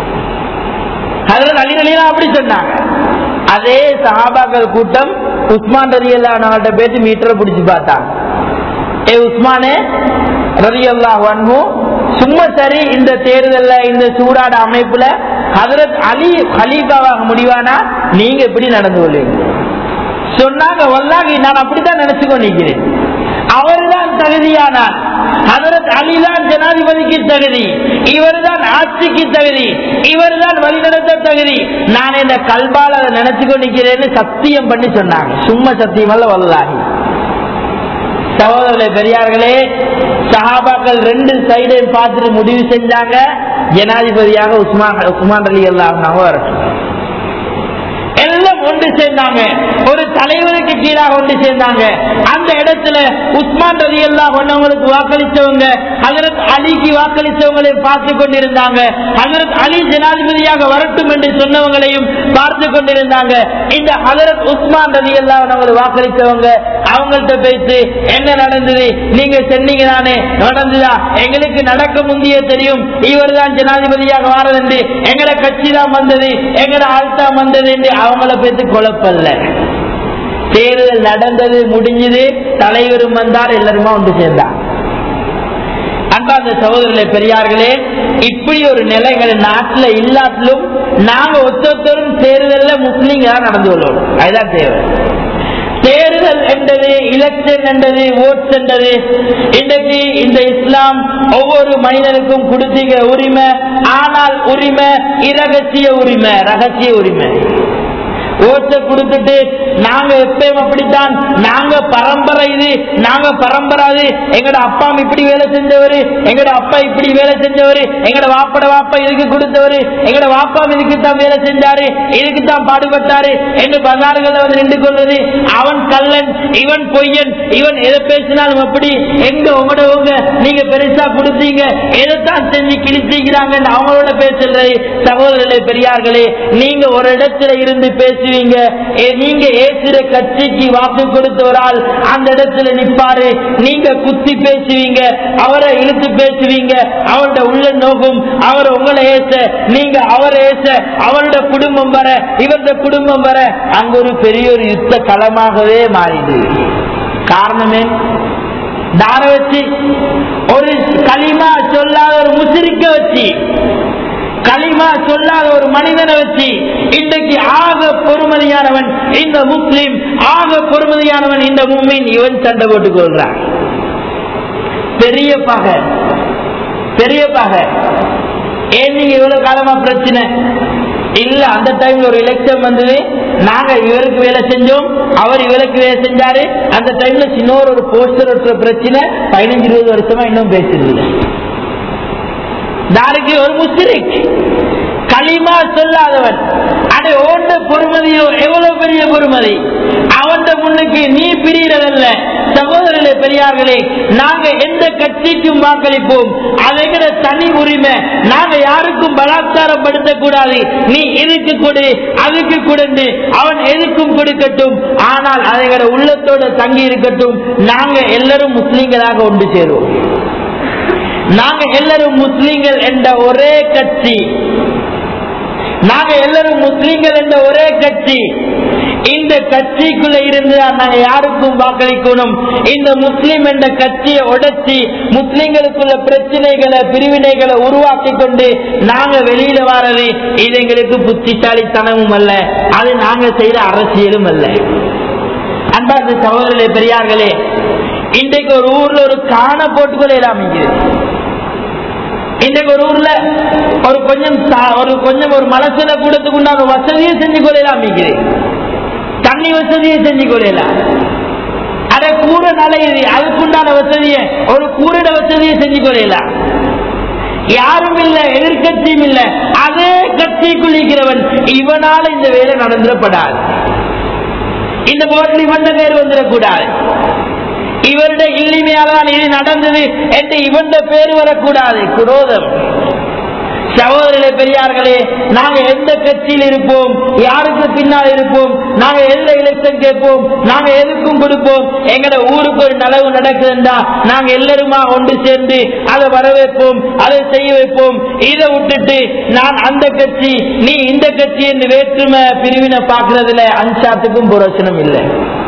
அதுல நலி நலியெல்லாம் அப்படி சொன்னாங்க அதே சஹாபாக்கள் கூட்டம் உஸ்மான் ரதி அல்லாஹ்ட்ட பேசி மீட்டரை பிடிச்சு பார்த்தாங்க ஏ உஸ்மானே ரதி அல்லாஹ் சும்மா சரி இந்த தேர்தல்ல இந்த சூடாட அமைப்புல ஹதரத் அலி ஹலீஃபாவாக முடிவானா நீங்க எப்படி நடந்து கொள்வீங்க சொன்னாங்க வல்லாகி நான் அப்படித்தான் நினைச்சு கொண்டிருக்கிறேன் அவர்தான் தகுதியானார் ஹதரத் அலிதான் ஜனாதிபதிக்கு தகுதி இவர்தான் ஆட்சிக்கு தகுதி இவர்தான் வழிநடத்த தகுதி நான் இந்த கல்பால் அதை நினைச்சு கொண்டிருக்கிறேன்னு சத்தியம் பண்ணி சொன்னாங்க சும்மா சத்தியம் அல்ல வல்லாகி சகோதரர்களே பெரியார்களே சஹாபாக்கள் ரெண்டு சைடையும் பார்த்துட்டு முடிவு செஞ்சாங்க ஜனாதிபதியாக உஸ்மான் உஸ்மான் அலி அல்லாஹ் வரட்டும் எல்லாம் ஒன்று சேர்ந்தாங்க ஒரு தலைவருக்கு கீழாக ஒன்று சேர்ந்தாங்க அந்த இடத்துல உஸ்மான் ரதி எல்லாம் ஒன்னவங்களுக்கு வாக்களிச்சவங்க ஹசரத் அலிக்கு வாக்களிச்சவங்களை பார்த்து கொண்டிருந்தாங்க ஹசரத் அலி ஜனாதிபதியாக வரட்டும் என்று சொன்னவங்களையும் பார்த்து கொண்டிருந்தாங்க இந்த ஹசரத் உஸ்மான் ரதி எல்லாம் ஒன்னவங்களுக்கு வாக்களிச்சவங்க அவங்கள்ட்ட பேசி என்ன நடந்தது நீங்க சொன்னீங்க தானே நடந்துதா எங்களுக்கு நடக்க முந்தைய தெரியும் இவர் தான் ஜனாதிபதியாக வாரது என்று எங்கட கட்சி தான் வந்தது எங்கட ஆள் தான் வந்தது என்று அவங்கள பேசி குழப்பல்ல தேர்தல் நடந்தது முடிஞ்சது தலைவரும் வந்தார் எல்லாருமா ஒன்று சேர்ந்தார் அன்பார்ந்த சகோதரர்களே பெரியார்களே இப்படி ஒரு நிலை எங்கள் நாட்டில் இல்லாட்டிலும் நாங்க ஒத்தொத்தரும் தேர்தல்ல முஸ்லீம்களா நடந்து கொள்ளணும் அதுதான் தேவை தேர்தல் என்றது எலெக்ஷன் என்றது ஓட்ஸ் என்றது இன்றைக்கு இந்த இஸ்லாம் ஒவ்வொரு மனிதனுக்கும் கொடுத்தீங்க உரிமை ஆனால் உரிமை இரகசிய உரிமை ரகசிய உரிமை ஓட்டை கொடுத்துட்டு நாங்க எப்பயும் அப்படித்தான் நாங்க பரம்பரை இது நாங்க பரம்பரை அது எங்கட அப்பா இப்படி வேலை செஞ்சவரு எங்கட அப்பா இப்படி வேலை செஞ்சவரு எங்கட வாப்பட வாப்பா இதுக்கு கொடுத்தவரு எங்கட வாப்பா இதுக்கு தான் வேலை செஞ்சாரு இதுக்கு தான் பாடுபட்டாரு என்று பங்காறுகள்ல வந்து நின்று கொள்வது அவன் கள்ளன் இவன் பொய்யன் இவன் எதை பேசினாலும் அப்படி எங்க உங்களோட உங்க நீங்க பெருசா கொடுத்தீங்க எதைத்தான் செஞ்சு கிழிச்சிக்கிறாங்கன்னு அவங்களோட பேசுறது சகோதரர்களே பெரியார்களே நீங்க ஒரு இடத்துல இருந்து பேசுவீங்க ஏ, நீங்க ஏசுற கட்சிக்கு வாக்கு கொடுத்தவரால் அந்த இடத்துல நிப்பாரு நீங்க குத்தி பேசுவீங்க அவரை இழுத்து பேசுவீங்க அவரோட உள்ள நோக்கும் அவர் உங்களை ஏச நீங்க அவரை ஏச அவரோட குடும்பம் வர இவருடைய குடும்பம் வர அங்க ஒரு பெரிய ஒரு யுத்த களமாகவே மாறிது காரணமே தார வச்சு ஒரு களிமா சொல்லாத ஒரு முசிரிக்க வச்சு களிமா சொல்லாத ஒரு மனிதனை வச்சு இன்றைக்கு ஆக பொறுமதியானவன் இந்த முஸ்லிம் ஆக பொறுமதியானவன் இந்த மும்மின் இவன் சண்டை போட்டுக் கொள்றான் பெரிய பகை பெரிய பகை ஏன் நீங்க இவ்வளவு காலமா பிரச்சனை இல்ல அந்த டைம்ல ஒரு எலெக்ஷன் வந்தது நாங்க இவருக்கு வேலை செஞ்சோம் அவர் இவருக்கு வேலை செஞ்சாரு அந்த டைம்ல சின்ன ஒரு போஸ்டர் ஒட்டுற பிரச்சனை பதினஞ்சு இருபது வருஷமா இன்னும் பேசுறது இல்லை தாருக்கு ஒரு முஸ்லிக் களிமா சொல்லாதவன் அதை ஓண்ட பொறுமதியோ எவ்வளவு பெரிய பொறுமதி அவன் முன்னுக்கு நீ பிரியறதல்ல சகோதரர்களே பெரியார்களே நாங்க எந்த கட்சிக்கும் வாக்களிப்போம் அதைகிற தனி உரிமை நாங்க யாருக்கும் பலாத்காரம் படுத்த கூடாது நீ இதுக்கு கொடு அதுக்கு கொடுண்டு அவன் எதுக்கும் கொடுக்கட்டும் ஆனால் அதைகிற உள்ளத்தோட தங்கி இருக்கட்டும் நாங்க எல்லாரும் முஸ்லீம்களாக ஒன்று சேருவோம் நாங்க எல்லாரும் முஸ்லீம்கள் என்ற ஒரே கட்சி நாங்க எல்லாரும் முஸ்லீம்கள் என்ற ஒரே கட்சி இந்த கட்சிக்குள்ள இருந்து நாங்க யாருக்கும் வாக்களிக்கணும் இந்த முஸ்லிம் என்ற கட்சியை உடைச்சி முஸ்லிம்களுக்குள்ள பிரச்சனைகளை பிரிவினைகளை உருவாக்கி கொண்டு நாங்க வெளியில வாரது இது எங்களுக்கு புத்திசாலித்தனமும் அல்ல அது நாங்க செய்யற அரசியலும் அல்ல அன்பார்ந்த சகோதரர்களே பெரியார்களே இன்றைக்கு ஒரு ஊர்ல ஒரு காண போட்டுக்கொள்ள அமைகிறது இன்றைக்கு ஒரு ஊர்ல ஒரு கொஞ்சம் சா- ஒரு கொஞ்சம் ஒரு மனசுல கூடத்துக்கு உண்டான வசதியை செஞ்சு கொள்ளலாம் அமைக்கிறேன் தண்ணி வசதியை செஞ்சு கொள்ளலாம் அதை கூற நலையுது அதுக்குண்டான வசதியை ஒரு கூறிட வசதியை செஞ்சு கொள்ளலாம் யாரும் இல்ல எதிர்கட்சியும் இல்ல அதே கட்சிக்குள் இருக்கிறவன் இவனால இந்த வேலை நடந்துடப்படாது இந்த போட்டில் இவன் பேர் வந்துடக்கூடாது இவருடைய இல்லிமையால் தான் இது நடந்தது என்று இவன் பேர் வரக்கூடாது குரோதம் சகோதரர்களே பெரியார்களே நாங்க எந்த கட்சியில் இருப்போம் யாருக்கு பின்னால் இருப்போம் நாங்க எந்த எலெக்ஷன் கேட்போம் நாங்க எதுக்கும் கொடுப்போம் எங்கட ஊருக்கு ஒரு நலவு நடக்குதுண்டா நாங்க எல்லாருமா ஒன்று சேர்ந்து அதை வரவேற்போம் அதை செய்ய வைப்போம் இதை விட்டுட்டு நான் அந்த கட்சி நீ இந்த கட்சி என்று வேற்றுமை பிரிவினை பார்க்கறதுல அன்சாத்துக்கும் புரோச்சனம் இல்லை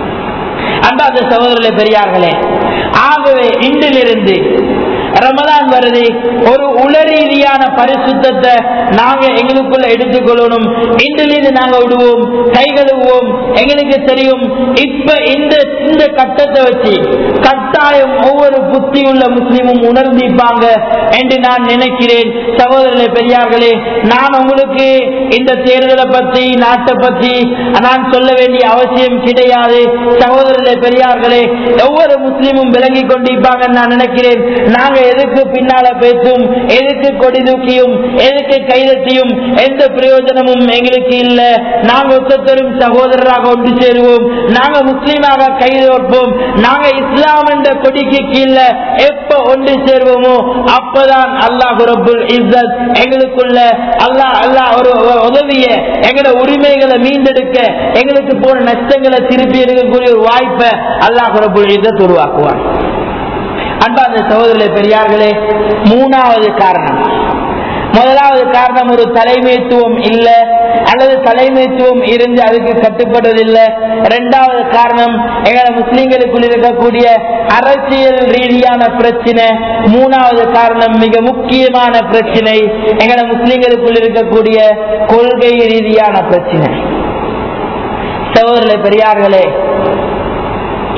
அன்பாத சகோதரர்களே பெரியார்களே ஆகவே இன்றிலிருந்து ரமலான் வருது ஒரு உளரீதியான பரிசுத்தத்தை நாங்க எங்களுக்குள்ள எடுத்துக்கொள்ளணும் இன்றிலிருந்து நாங்க விடுவோம் கை கழுவுவோம் எங்களுக்கு தெரியும் இப்ப இந்த இந்த கட்டத்தை வச்சு கட்டாயம் ஒவ்வொரு புத்தி உள்ள முஸ்லீமும் உணர்ந்திப்பாங்க என்று நான் நினைக்கிறேன் சகோதரர்களே பெரியார்களே நான் உங்களுக்கு இந்த தேர்தலை பற்றி நாட்டை பற்றி நான் சொல்ல வேண்டிய அவசியம் கிடையாது சகோதரர்களே பெரியார்களே ஒவ்வொரு முஸ்லீமும் விளங்கி கொண்டிருப்பாங்கன்னு நான் நினைக்கிறேன் நாங்க எதுக்கு பின்னால பேசும் எதுக்கு கொடி தூக்கியும் எதுக்கு கைதட்டியும் எந்த பிரயோஜனமும் எங்களுக்கு இல்ல நாங்க ஒத்தரும் சகோதரராக ஒன்று சேருவோம் நாங்க முஸ்லீமாக கைதோற்போம் நாங்க இஸ்லாம் என்ற கொடிக்கு கீழே எப்ப ஒன்று சேர்வோமோ அப்பதான் அல்லாஹ் ரப்புல் இஸ்ஸத் எங்களுக்குள்ள அல்லாஹ் அல்லாஹ் ஒரு ஒரு உதவிய எங்களோட உரிமைகளை மீண்டெடுக்க எங்களுக்கு போன நஷ்டங்களை திருப்பி எடுக்கக்கூடிய ஒரு வாய்ப்பை அல்லாஹ் ரப்புல் இஸ்ஸத் உருவாக்குவான் அன்பார்ந்த சகோதரர்களே பெரியார்களே மூணாவது காரணம் முதலாவது காரணம் ஒரு தலைமைத்துவம் இல்ல அல்லது தலைமைத்துவம் இருந்து அதுக்கு கட்டுப்படுவதில்லை இரண்டாவது காரணம் எங்களை முஸ்லிம்களுக்குள் இருக்கக்கூடிய அரசியல் ரீதியான பிரச்சனை மூணாவது காரணம் மிக முக்கியமான பிரச்சனை எங்களை முஸ்லிம்களுக்குள் இருக்கக்கூடிய கொள்கை ரீதியான பிரச்சனை சகோதரர்களே பெரியார்களே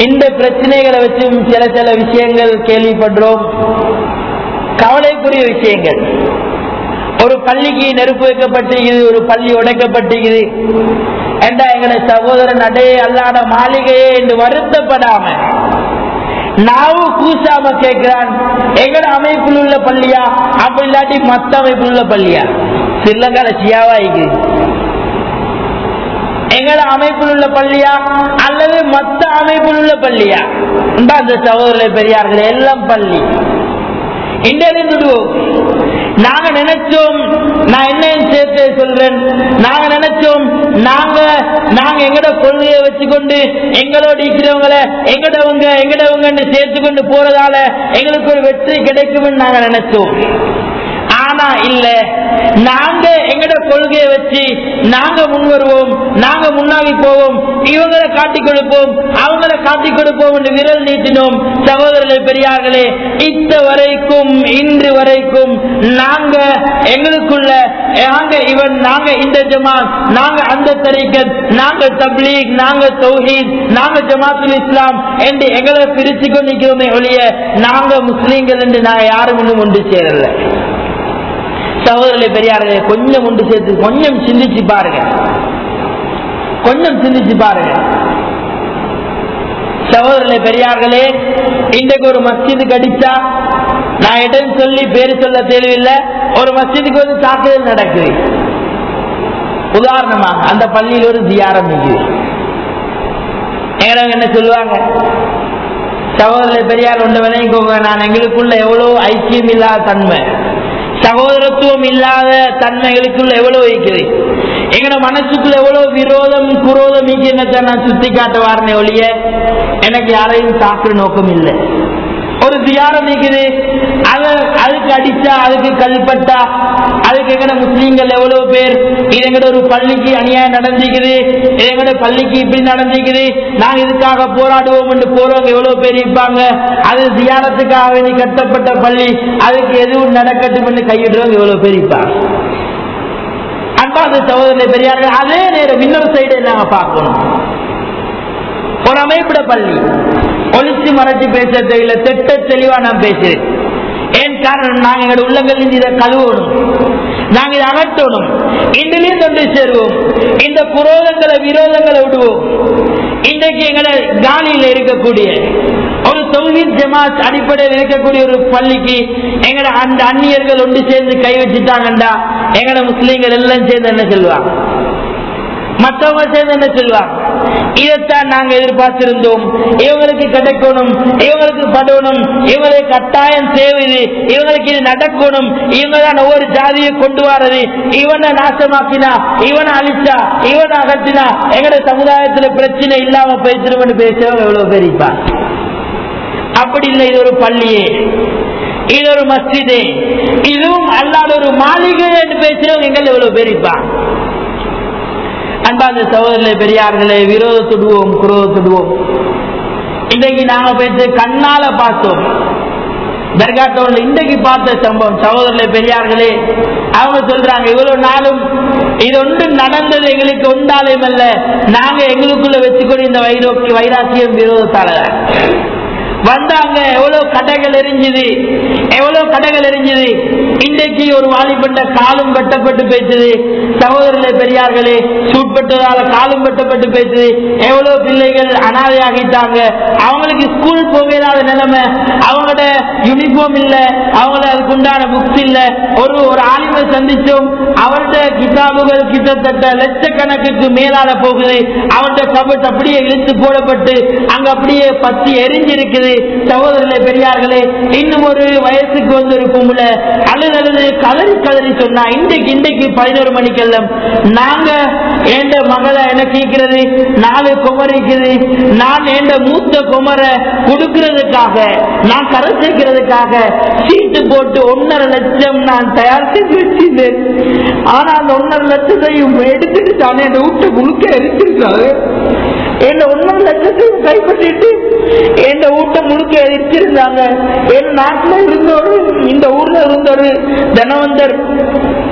இந்த பிரச்சனைகளை வச்சும் சில சில விஷயங்கள் கேள்விப்படுறோம் கவலைக்குரிய விஷயங்கள் ஒரு பள்ளிக்கு நெருப்பு வைக்கப்பட்டிருக்குது ஒரு பள்ளி உடைக்கப்பட்டிருக்குது என்றா எங்களை சகோதரன் அடே அல்லாத மாளிகையே என்று வருத்தப்படாம நாவு கூசாம கேட்கிறான் எங்கட அமைப்பில் உள்ள பள்ளியா அப்படி இல்லாட்டி மத்த அமைப்பில் உள்ள பள்ளியா ஸ்ரீலங்கால சியாவா இருக்குது எங்கட அமைப்பில் உள்ள பள்ளியா அல்லது மத்த அமைப்பில் உள்ள பள்ளியா இந்த அந்த சகோதர பெரியார்கள் எல்லாம் பள்ளி இந்தியாவிலிருந்து நாங்க நினைச்சோம் நான் என்ன சேர்த்து சொல்றேன் நாங்க நினைச்சோம் நாங்க நாங்க எங்கட கொள்கையை வச்சுக்கொண்டு எங்களோட இருக்கிறவங்கள எங்கடவங்க எங்கடவங்க சேர்த்து கொண்டு போறதால எங்களுக்கு ஒரு வெற்றி கிடைக்கும்னு நாங்க நினைச்சோம் ஆனா இல்ல நாங்க எங்கட கொள்கையை வச்சு நாங்க முன் வருவோம் நாங்க முன்னாடி போவோம் இவங்களை காட்டிக் கொடுப்போம் அவங்களை காட்டிக் கொடுப்போம் என்று விரல் நீட்டினோம் சகோதரர்களே பெரியார்களே இத்த வரைக்கும் இன்று வரைக்கும் நாங்க எங்களுக்குள்ள நாங்க இவன் நாங்க இந்த ஜமாத் நாங்க அந்த தரீக்கத் நாங்க தப்லீக் நாங்க தௌஹீத் நாங்க ஜமாத்துல் இஸ்லாம் என்று எங்களை பிரிச்சு கொண்டிருக்கிறோமே ஒழிய நாங்க முஸ்லீம்கள் என்று நான் யாரும் இன்னும் ஒன்று சேரல சகோதரர்களே பெரியார்களே கொஞ்சம் ஒன்று சேர்த்து கொஞ்சம் சிந்திச்சு பாருங்க கொஞ்சம் சிந்திச்சு பாருங்க சகோதரர்களே பெரியார்களே இன்றைக்கு ஒரு மஸ்ஜிதுக்கு அடிச்சா நான் இடம் சொல்லி பேரு சொல்ல தேவையில்லை ஒரு மஸ்ஜிதுக்கு வந்து தாக்குதல் நடக்குது உதாரணமா அந்த பள்ளியில் ஒரு தியாரம் இருக்குது என்ன சொல்லுவாங்க சகோதரர்களை பெரியார் ஒன்று விளைவிக்கோங்க நான் எங்களுக்குள்ள எவ்வளவு ஐக்கியம் இல்லாத தன்மை சகோதரத்துவம் இல்லாத தன்மைகளுக்குள்ள எவ்வளவு இருக்குது எங்கட மனசுக்குள்ள எவ்வளவு விரோதம் குரோதம் என்னத்தை நான் சுத்தி காட்ட வாரனே ஒழிய எனக்கு யாரையும் சாப்பிட நோக்கம் இல்லை ஒரு தியாரம் இருக்குது அது அதுக்கு அடிச்சா அதுக்கு கல்பட்டா அதுக்கு எங்கட முஸ்லீம்கள் எவ்வளவு பேர் இது எங்கட ஒரு பள்ளிக்கு அநியாயம் நடந்திருக்குது இது எங்கட பள்ளிக்கு இப்படி நடந்திருக்குது நாங்க இதுக்காக போராடுவோம் என்று போறவங்க எவ்வளவு பேர் இருப்பாங்க அது தியானத்துக்காக வேண்டி கட்டப்பட்ட பள்ளி அதுக்கு எதுவும் நடக்கட்டும் என்று கையிடுறவங்க எவ்வளவு பேர் இருப்பாங்க அன்பாத சகோதரனை பெரியார்கள் அதே நேரம் இன்னொரு சைடு நாங்க பார்க்கணும் ஒரு அமைப்பிட பள்ளி ஒளிச்சு மறைச்சு பேச தெரியல திட்ட தெளிவா நான் பேசுறேன் ஏன் காரணம் நாங்க எங்களோட உள்ளங்கள் இதை கழுவணும் நாங்க இதை அகற்றணும் இன்றிலையும் கொண்டு சேருவோம் இந்த புரோதங்களை விரோதங்களை விடுவோம் இன்றைக்கு எங்களை காலியில் இருக்கக்கூடிய ஒரு தொழில் ஜமாத் அடிப்படையில் இருக்கக்கூடிய ஒரு பள்ளிக்கு எங்கட அந்த அந்நியர்கள் ஒன்று சேர்ந்து கை வச்சுட்டாங்கண்டா எங்கட முஸ்லீம்கள் எல்லாம் சேர்ந்து என்ன சொல்லுவாங்க மற்றவங்க சேர்ந்து என்ன சொல்லுவாங்க இதைத்தான் நாங்க எதிர்பார்த்திருந்தோம் இவங்களுக்கு கிடைக்கணும் இவங்களுக்கு படணும் இவங்களுக்கு கட்டாயம் தேவைது இவங்களுக்கு இது நடக்கணும் இவங்க தான் ஒவ்வொரு ஜாதியை கொண்டு வரது இவனை நாசமாக்கினா இவனை அழிச்சா இவனை அகற்றினா எங்கட சமுதாயத்துல பிரச்சனை இல்லாம பேசிருவன்னு பேசுறவங்க எவ்வளவு பெரியப்பா அப்படி இல்லை இது ஒரு பள்ளியே இது ஒரு மஸ்ஜிதே இதுவும் அல்லாத ஒரு மாளிகை என்று பேசுறவங்க எங்கள் எவ்வளவு பெரியப்பா அன்பாந்த சகோதரர்களே பெரியார்களே விரோதத்துடுவோம் குரோதத்துடுவோம் இன்றைக்கு நாங்க பேச கண்ணால பார்த்தோம் தர்காட்டோட இன்றைக்கு பார்த்த சம்பவம் சகோதரர்களே பெரியார்களே அவங்க சொல்றாங்க இவ்வளவு நாளும் இது ஒன்று நடந்தது எங்களுக்கு ஒன்றாலையும் அல்ல நாங்க எங்களுக்குள்ள வச்சுக்கொண்டு இந்த வைரோக்கி வைராக்கியம் விரோதத்தால வந்தாங்க எவ்வளவு கடைகள் எரிஞ்சுது எவ்வளவு கடைகள் எரிஞ்சுது இன்றைக்கு ஒரு வாலிபட்ட காலும் வெட்டப்பட்டு பேசுது சகோதரர்களே பெரியார்களே சூட்பட்டதால காலும் வெட்டப்பட்டு பேசுது எவ்வளவு பிள்ளைகள் அனாதையாகிட்டாங்க அவங்களுக்கு ஸ்கூல் போகாத நிலைமை அவங்களோட யூனிஃபார்ம் இல்ல அவங்கள அதுக்கு உண்டான புக்ஸ் இல்ல ஒரு ஒரு ஆலிமை சந்திச்சோம் அவருடைய கிதாபுகள் கிட்டத்தட்ட லட்சக்கணக்குக்கு மேலால போகுது அவருடைய கபட் அப்படியே இழுத்து போடப்பட்டு அங்க அப்படியே பத்தி எரிஞ்சிருக்குது சகோதரர்களே பெரியார்களே இன்னும் ஒரு வயசுக்கு வந்து ஒரு பொம்பளை அழுது அழுது கதறி கதறி சொன்னா இன்றைக்கு இன்றைக்கு பதினோரு மணிக்கெல்லாம் நாங்க எந்த மகளை என்ன கேட்கிறது நாலு குமரிக்குது நான் எந்த மூத்த குமரை கொடுக்கிறதுக்காக நான் கரை சேர்க்கிறதுக்காக சீட்டு போட்டு ஒன்னரை லட்சம் நான் தயார் செஞ்சு வச்சிருந்தேன் ஆனா அந்த ஒன்னரை லட்சத்தையும் எடுத்துட்டு தானே என் வீட்டை முழுக்க எரிச்சிருக்காங்க என் ஒன்னரை லட்சத்தையும் கைப்பற்றிட்டு என் வீட்டை முழுக்க எரிச்சிருந்தாங்க என் நாட்டுல இருந்தோரு இந்த ஊர்ல இருந்தோரு தனவந்தர்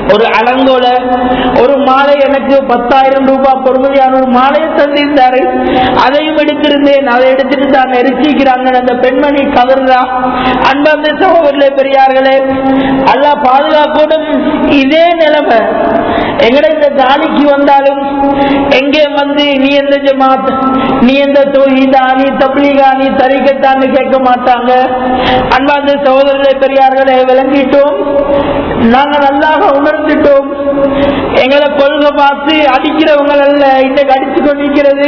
ஒரு அலங்கோல ஒரு மாலை எனக்கு பத்தாயிரம் ரூபாய் பொறுமதியான ஒரு மாலையை தந்திருந்தாரு அதையும் எடுத்திருந்தேன் அதை எடுத்துட்டு தான் நெருச்சிக்கிறாங்க அந்த பெண்மணி கதர்றா அன்பார்ந்த சகோதரர்களே பெரியார்களே அல்லா பாதுகாக்கணும் இதே நிலைமை எங்கட இந்த தாலிக்கு வந்தாலும் எங்கே வந்து நீ எந்த ஜமாத் நீ எந்த தொழிலா நீ தப்லீகா நீ தரிக்கத்தான்னு கேட்க மாட்டாங்க அன்பார்ந்த சகோதரர்களே பெரியார்களே விளங்கிட்டோம் நாங்க நல்லாக உணர்ந்துட்டோம் எங்களை கொள்கை பார்த்து அடிக்கிறவங்க அல்ல இன்னைக்கு அடிச்சு கொண்டிருக்கிறது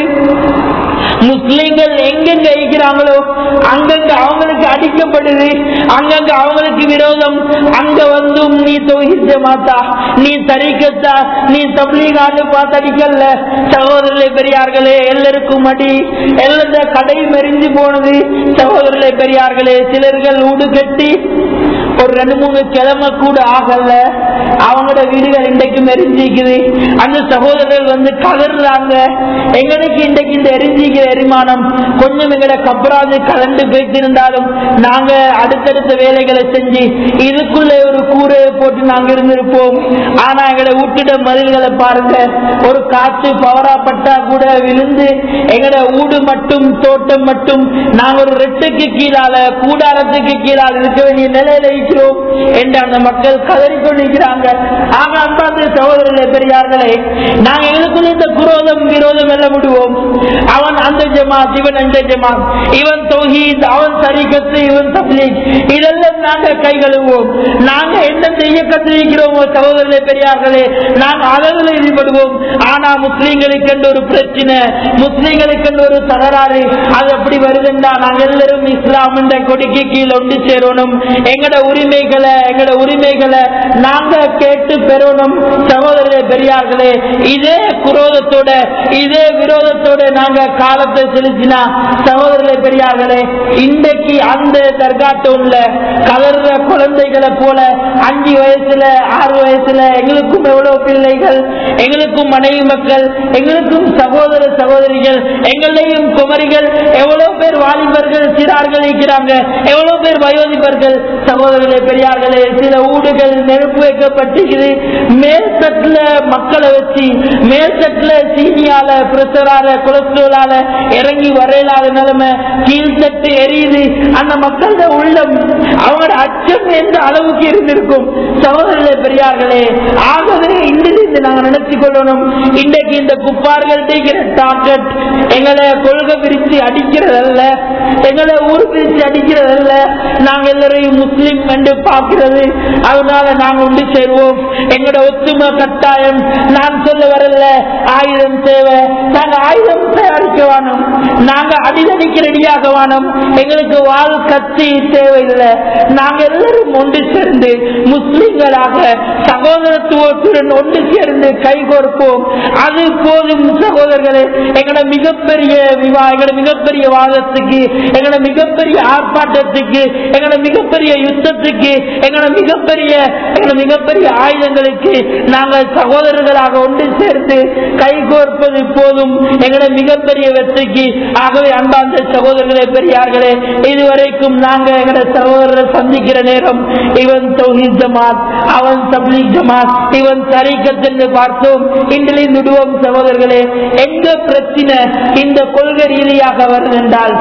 முஸ்லிம்கள் எங்கெங்க இருக்கிறாங்களோ அங்கங்க அவங்களுக்கு அடிக்கப்படுது அங்கங்க அவங்களுக்கு விரோதம் அங்க வந்தும் நீ தொகுதிச்ச மாட்டா நீ தரிக்கத்தா நீ தப்லீகான்னு பார்த்து அடிக்கல சகோதரர்களே பெரியார்களே எல்லாருக்கும் அடி எல்லா கடை மெரிஞ்சு போனது சகோதரர்களே பெரியார்களே சிலர்கள் ஊடு கட்டி ஒரு ரெண்டு மூணு கிழமை கூட ஆகல அவங்களோட வீடுகள் இன்றைக்கு மெரிஞ்சிக்குது அந்த சகோதரர்கள் வந்து கதறாங்க எங்களுக்கு இன்றைக்கு இந்த எரிஞ்சிக்கிற எரிமானம் கொஞ்சம் எங்களை கப்பராது கலந்து பேசியிருந்தாலும் நாங்க அடுத்தடுத்த வேலைகளை செஞ்சு இதுக்குள்ளே ஒரு கூரையை போட்டு நாங்க இருந்திருப்போம் ஆனா எங்களை விட்டுட மதில்களை பாருங்க ஒரு காற்று பவரா பட்டா கூட விழுந்து எங்களோட ஊடு மட்டும் தோட்டம் மட்டும் நாங்க ஒரு ரெட்டுக்கு கீழால கூடாரத்துக்கு கீழால இருக்க வேண்டிய நிலையில இருக்கிறோம் என்று அந்த மக்கள் கதறி கொண்டிருக்கிறாங்க ஆக அன்பார்ந்த சகோதரர்களே பெரியார்களே நாங்க எங்களுக்குள்ள இந்த குரோதம் விரோதம் எல்லாம் விடுவோம் அவன் அந்த ஜமாத் இவன் அந்த ஜமாத் இவன் தௌஹீத் அவன் சரிகத்து இவன் தப்லீக் இதெல்லாம் நாங்க கை கழுவோம் நாங்க என்ன செய்ய கத்திருக்கிறோமோ சகோதரர்களே பெரியார்களே நாங்க அதில் ஈடுபடுவோம் ஆனா முஸ்லீம்களுக்கு என்று ஒரு பிரச்சனை முஸ்லீம்களுக்கு என்று ஒரு தகராறு அது எப்படி வருதுன்னா நாங்க எல்லாரும் இஸ்லாம் என்ற கொடிக்கு கீழ் ஒன்று சேரணும் எங்கட உரிமைகளை எங்கட உரிமைகளை நாங்க கேட்டு பெறணும் சகோதரர்களே பெரியார்களே இதே குரோதத்தோட இதே விரோதத்தோட நாங்க காலத்தை செலுத்தினா சகோதரர்களே பெரியார்களே இன்றைக்கு அந்த தர்காட்டோன்ல கலர்ற குழந்தைகளை போல அஞ்சு வயசுல ஆறு வயசுல எங்களுக்கும் எவ்வளவு பிள்ளைகள் எங்களுக்கும் மனைவி மக்கள் எங்களுக்கும் சகோதர சகோதரிகள் எங்களையும் குமரிகள் எவ்வளவு பேர் வாலிபர்கள் சிறார்கள் இருக்கிறாங்க எவ்வளவு பேர் வயோதிபர்கள் சகோதரர்களே பெரியார்களே சில ஊடுகள் நெருப்பு வைக்கப்பட்டிருக்குது மேல் தட்டுல மக்களை வச்சு மேல் தட்டுல சீனியால பிரஷரால கொலஸ்ட்ரோலால இறங்கி வரையிலாத நிலைமை கீழ்த்தட்டு எரியுது அந்த மக்களோட உள்ளம் அவங்களோட அச்சம் எந்த அளவுக்கு இருந்திருக்கும் சகோதரர்களே பெரியார்களே ஆகவே இன்றிலிருந்து நாங்க நினைச்சு கொள்ளணும் இன்றைக்கு இந்த குப்பார்கள் டாக்கெட் எங்களை கொள்கை பிரிச்சு அடிக்கிறதல்ல எங்களை ஊர் பிரிச்சு அடிக்கிறதல்ல நாங்க எல்லாரையும் முஸ்லிம் என்று பார்க்கிறது அதனால நாங்க ஒன்று சேருவோம் எங்களோட ஒத்துமை கட்டாயம் நான் சொல்ல வரல ஆயுதம் தேவை நாங்க ஆயுதம் தயாரிக்க வேணும் நாங்க அடிதடிக்க ரெடியாக வேணும் எங்களுக்கு வாழ் கத்தி தேவையில்லை நாங்க எல்லாரும் ஒன்று சேர்ந்து முஸ்லிம்களாக சகோதரத்துவத்துடன் ஒன்று சேர்ந்து கைகோர்ப்போம் அது போதும் சகோதரர்களே எங்களோட மிகப்பெரிய விவா எங்களோட மிகப்பெரிய வாதத்துக்கு எங்களோட மிகப்பெரிய ஆர்ப்பாட்டத்துக்கு எங்களோட மிகப்பெரிய யுத்தத்துக்கு எங்களோட மிகப்பெரிய எங்களோட மிகப்பெரிய ஆயுதங்களுக்கு நாங்கள் சகோதரர்களாக ஒன்று சேர்ந்து கைகோர்ப்பது போதும் எங்களோட மிகப்பெரிய வெற்றிக்கு ஆகவே அன்பார்ந்த சகோதரர்களே பெரியார்களே இதுவரைக்கும் நாங்க எங்களோட சகோதரரை சந்திக்கிற நேரம் இவன் தௌஹீத் ஜமாத் அவன் தப்லீக் ஜமாத் இவன் தரீக்கத் என்று பார்த்தோம் இன்றிலிருந்து விடுவோம் சகோதரர்களே எங்க பிரச்சனை இந்த கொள்கை ரீதியாக வருது என்றால்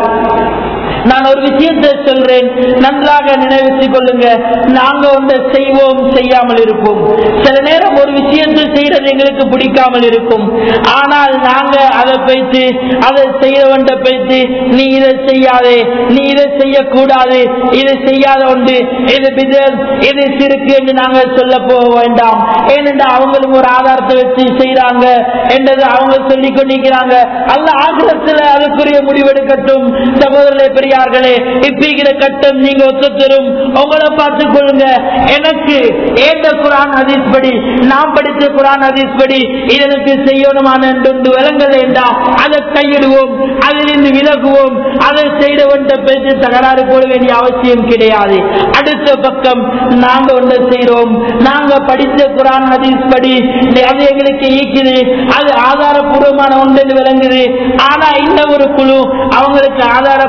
நான் ஒரு விஷயத்தை சொல்றேன் நன்றாக நினைவித்துக் கொள்ளுங்க நாங்க ஒன்றை செய்வோம் செய்யாமல் இருப்போம் சில நேரம் ஒரு விஷயத்தை செய்யறது எங்களுக்கு பிடிக்காமல் இருக்கும் ஆனால் நாங்க அதை பேச்சு அதை செய்யவன்ற பேச்சு நீ இதை செய்யாதே நீ இதை செய்யக்கூடாது இதை செய்யாத ஒன்று இது பிதர் இது சிறுக்கு என்று நாங்கள் சொல்ல போக வேண்டாம் ஏனென்றால் அவங்களும் ஒரு ஆதாரத்தை வச்சு செய்யறாங்க என்றது அவங்க சொல்லிக் கொண்டிருக்கிறாங்க அல்ல ஆகிரத்தில் அதுக்குரிய முடிவெடுக்கட்டும் சகோதரர்களே பெரியார்களே இப்பீகிற கட்டம் நீங்க ஒத்துத்தரும் உங்களை பார்த்துக் கொள்ளுங்க எனக்கு ஏந்த குரான் ஹதீஸ் படி நாம் படித்த குரான் ஹதீஸ் படி இதற்கு செய்யணுமான என்று விளங்கல் என்றால் அதை கையிடுவோம் அதிலிருந்து விலகுவோம் அதை செய்தவன்ற பேச்சு தகராறு போட வேண்டிய அவசியம் கிடையாது அடுத்த பக்கம் நாங்க ஒன்று செய்யறோம் நாங்க படித்த குரான் ஹதீஸ் படி அது எங்களுக்கு ஈக்குது அது ஆதாரபூர்வமான ஒன்று விளங்குது ஆனா இந்த ஒரு குழு அவங்களுக்கு ஆதாரபூர்வமான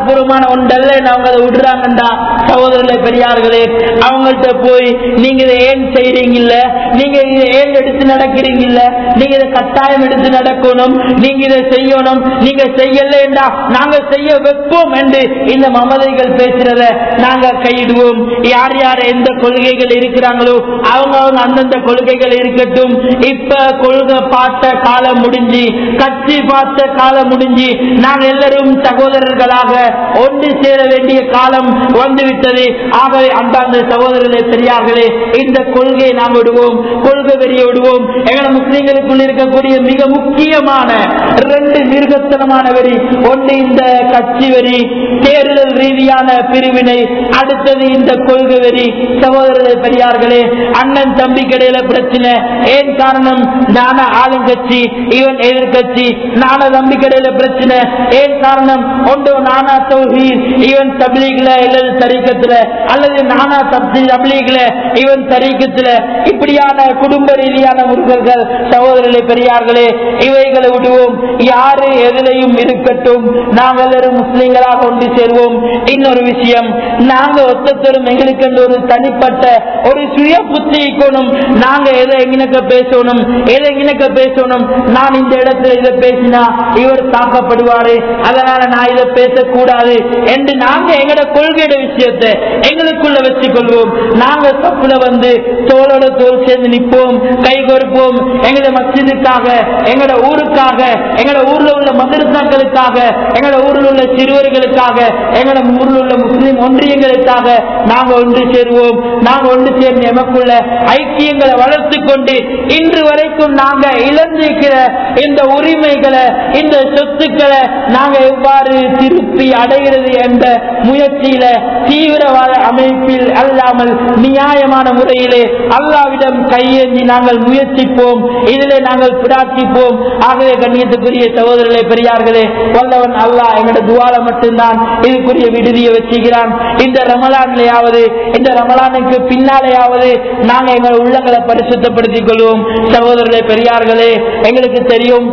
ஒன்றல்ல அவங்க அதை விடுறாங்கண்டா சகோதரர்களே பெரியார்களே அவங்கள்ட்ட போய் நீங்க இதை ஏன் செய்றீங்கல்ல நீங்க இதை ஏன் எடுத்து நடக்கிறீங்கல்ல நீங்க இதை கட்டாயம் எடுத்து நடக்கணும் நீங்க இதை செய்யணும் நீங்க செய்யலண்டா நாங்க செய்ய வைப்போம் என்று இந்த மமதைகள் பேசுறத நாங்க கையிடுவோம் யார் யார் எந்த கொள்கைகள் இருக்கிறாங்களோ அவங்க அவங்க அந்தந்த கொள்கைகள் இருக்கட்டும் இப்ப கொள்கை பார்த்த காலம் முடிஞ்சு கட்சி பார்த்த காலம் முடிஞ்சு நாங்கள் எல்லாரும் சகோதரர்களாக ஒன்று சேர வேண்டிய காலம் வந்துவிட்டது ஆகவே அந்தாந்த சகோதரர்களே பெரியார்களே இந்த கொள்கையை நாம் விடுவோம் கொள்கை வெறிய விடுவோம் எங்களை முஸ்லிம்களுக்குள் இருக்கக்கூடிய மிக முக்கியமான ரெண்டு மிருகத்தனமான வெறி ஒன்று இந்த கட்சி வெறி தேர்தல் ரீதியான பிரிவினை அடுத்தது இந்த கொள்கை வெறி சகோதரர்களே பெரியார்களே அண்ணன் தம்பி கிடையில பிரச்சனை ஏன் காரணம் நான ஆளுங்கட்சி இவன் எதிர்கட்சி நான தம்பி கிடையில பிரச்சனை ஏன் காரணம் ஒன்று நானா தௌஹீத் இவன் தப்லீக்ல அல்லது தரீக்கத்துல அல்லது நானா தப்தி தப்லீக்ல இவன் தரீக்கத்துல இப்படியான குடும்ப ரீதியான முருகர்கள் சகோதரர்களே பெரியார்களே இவைகளை விடுவோம் யாரு எதிலையும் இருக்கட்டும் நாங்கள் எல்லாரும் முஸ்லிம்களாக ஒன்று சேர்வோம் இன்னொரு விஷயம் நாங்க ஒத்தத்தரும் எங்களுக்கு என்று ஒரு தனிப்பட்ட ஒரு சுய புத்தி இருக்கணும் நாங்க எதை எங்கினக்க பேசணும் எதை எங்கினக்க பேசணும் நான் இந்த இடத்துல இதை பேசினா இவர் தாக்கப்படுவாரு அதனால நான் இதை பேசக்கூடாது என்று நாங்க எங்கட கொள்கையோட விஷயத்தை எங்களுக்குள்ள வச்சுக் கொள்வோம் நாங்க தப்புல வந்து தோளோட தோல் சேர்ந்து நிற்போம் கை கொடுப்போம் எங்கட மசிதுக்காக எங்கட ஊருக்காக எங்கட ஊர்ல உள்ள மதரசாக்களுக்காக எங்கட ஊர்ல உள்ள சிறுவர்களுக்காக எங்கட ஊர்ல உள்ள முஸ்லிம் ஒன்றியங்களுக்காக நாங்க ஒன்று சேருவோம் நாங்க ஒன்று சேர்ந்து எமக்குள்ள ஐக்கியங்களை வளர்த்து கொண்டு இன்று வரைக்கும் நாங்க இழந்திருக்கிற இந்த உரிமைகளை இந்த சொத்துக்களை நாங்க எவ்வாறு திருப்பி அடைகிறது என்ற முயற்சியில தீவிரவாத அமைப்பில் அல்லாமல் நியாயமான முறையிலே அல்லாவிடம் கையேந்தி நாங்கள் முயற்சிப்போம் இதிலே நாங்கள் பிரார்த்திப்போம் ஆகவே கண்ணியத்துக்குரிய சகோதரர்களே பெரியார்களே வல்லவன் அல்லாஹ் எங்களோட துவால மட்டும்தான் இதுக்குரிய விடுதியை வச்சுக்கிறான் இந்த ரமலான்லையாவது இந்த ரமலானுக்கு பின்னாலேயாவது நாங்க எங்கள் உள்ளங்களை பரிசுத்தப்படுத்திக் கொள்வோம் சகோதரர்களே பெரியார்களே எங்களுக்கு தெரியும்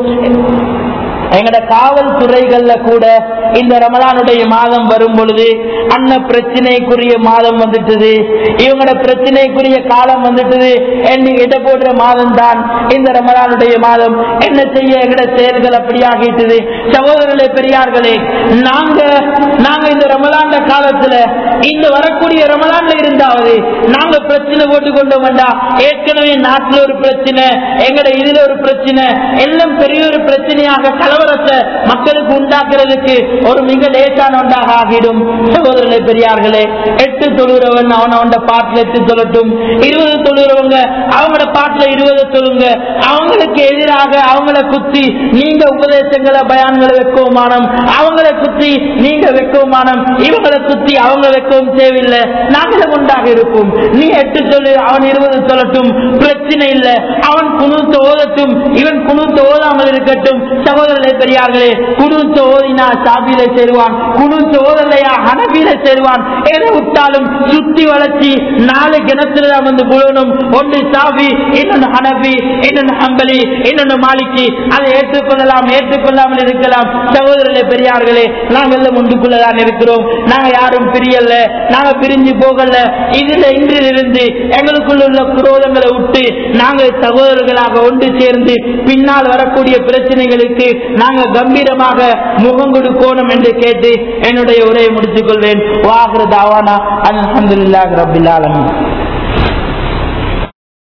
எங்கட காவல்துறைகள்ல கூட இந்த ரமலானுடைய மாதம் வரும் பொழுது அன்ன பிரச்சனைக்குரிய மாதம் வந்துட்டது இவங்களோட பிரச்சனைக்குரிய காலம் வந்துட்டது என்று இட போடுற மாதம் தான் இந்த ரமலானுடைய மாதம் என்ன செய்ய எங்கட செயல்கள் அப்படி ஆகிட்டது சகோதரர்களே பெரியார்களே நாங்க நாங்க இந்த ரமலான் காலத்துல இந்த வரக்கூடிய ரமலான்ல இருந்தாவது நாங்க பிரச்சனை போட்டு கொண்டு வந்தா ஏற்கனவே நாட்டுல ஒரு பிரச்சனை எங்கட இதுல ஒரு பிரச்சனை எல்லாம் பெரிய ஒரு பிரச்சனையாக கலவரத்தை மக்களுக்கு உண்டாக்குறதுக்கு ஒரு மிக லேசான ஒன்றாக ஆகிடும் சகோதரர்களே பெரியார்களே எட்டு தொழுகிறவன் அவன் அவன் பாட்டுல எட்டு சொல்லட்டும் இருபது தொழுகிறவங்க அவங்களோட பாட்டுல இருபது சொல்லுங்க அவங்களுக்கு எதிராக அவங்கள குத்தி நீங்க உபதேசங்களை பயான்களை வைக்கவுமானம் அவங்கள குத்தி நீங்க வைக்கவுமானம் இவங்களை குத்தி அவங்க வைக்கவும் தேவையில்லை நாங்களும் உண்டாக இருப்போம் நீ எட்டு சொல்லு அவன் இருபது சொல்லட்டும் பிரச்சனை இல்லை அவன் குணுத்த ஓதட்டும் இவன் குணுத்த ஓதாமல் இருக்கட்டும் சகோதரர்களே பெரியார்களே குணுத்த ஓதினா சாபியில சேருவான் குணுத்த ஓதலையா ஹனபியில சேருவான் எதை விட்டாலும் சுத்தி வளர்ச்சி நாலு கிணத்துல தான் வந்து புழணும் ஒன்று சாபி இன்னொன்று ஹனபி இன்னொன்று ஹம்பலி இன்னொன்று மாலிக்கி அதை ஏற்றுக்கொள்ளலாம் ஏற்றுக்கொள்ளாமல் இருக்கலாம் சகோதரர்களே பெரியார்களே நாங்கள் எல்லாம் ஒன்றுக்குள்ளதான் இருக்கிறோம் நாங்க யாரும் பிரியல்ல நாங்க பிரிஞ்சு போகல இதுல இன்றிலிருந்து எங்களுக்குள்ள உள்ள குரோதங்களை விட்டு நாங்கள் சகோதரர்களாக ஒன்று சேர்ந்து பின்னால் வரக்கூடிய பிரச்சனைகளுக்கு நாங்க கம்பீரமாக முகம் கொடுக்கணும் என்று கேட்டு என்னுடைய உரையை முடித்துக் கொள்வேன் வாகுற தாவானா அல்ஹம்துலில்லாஹி ரப்பில் ஆலமீன்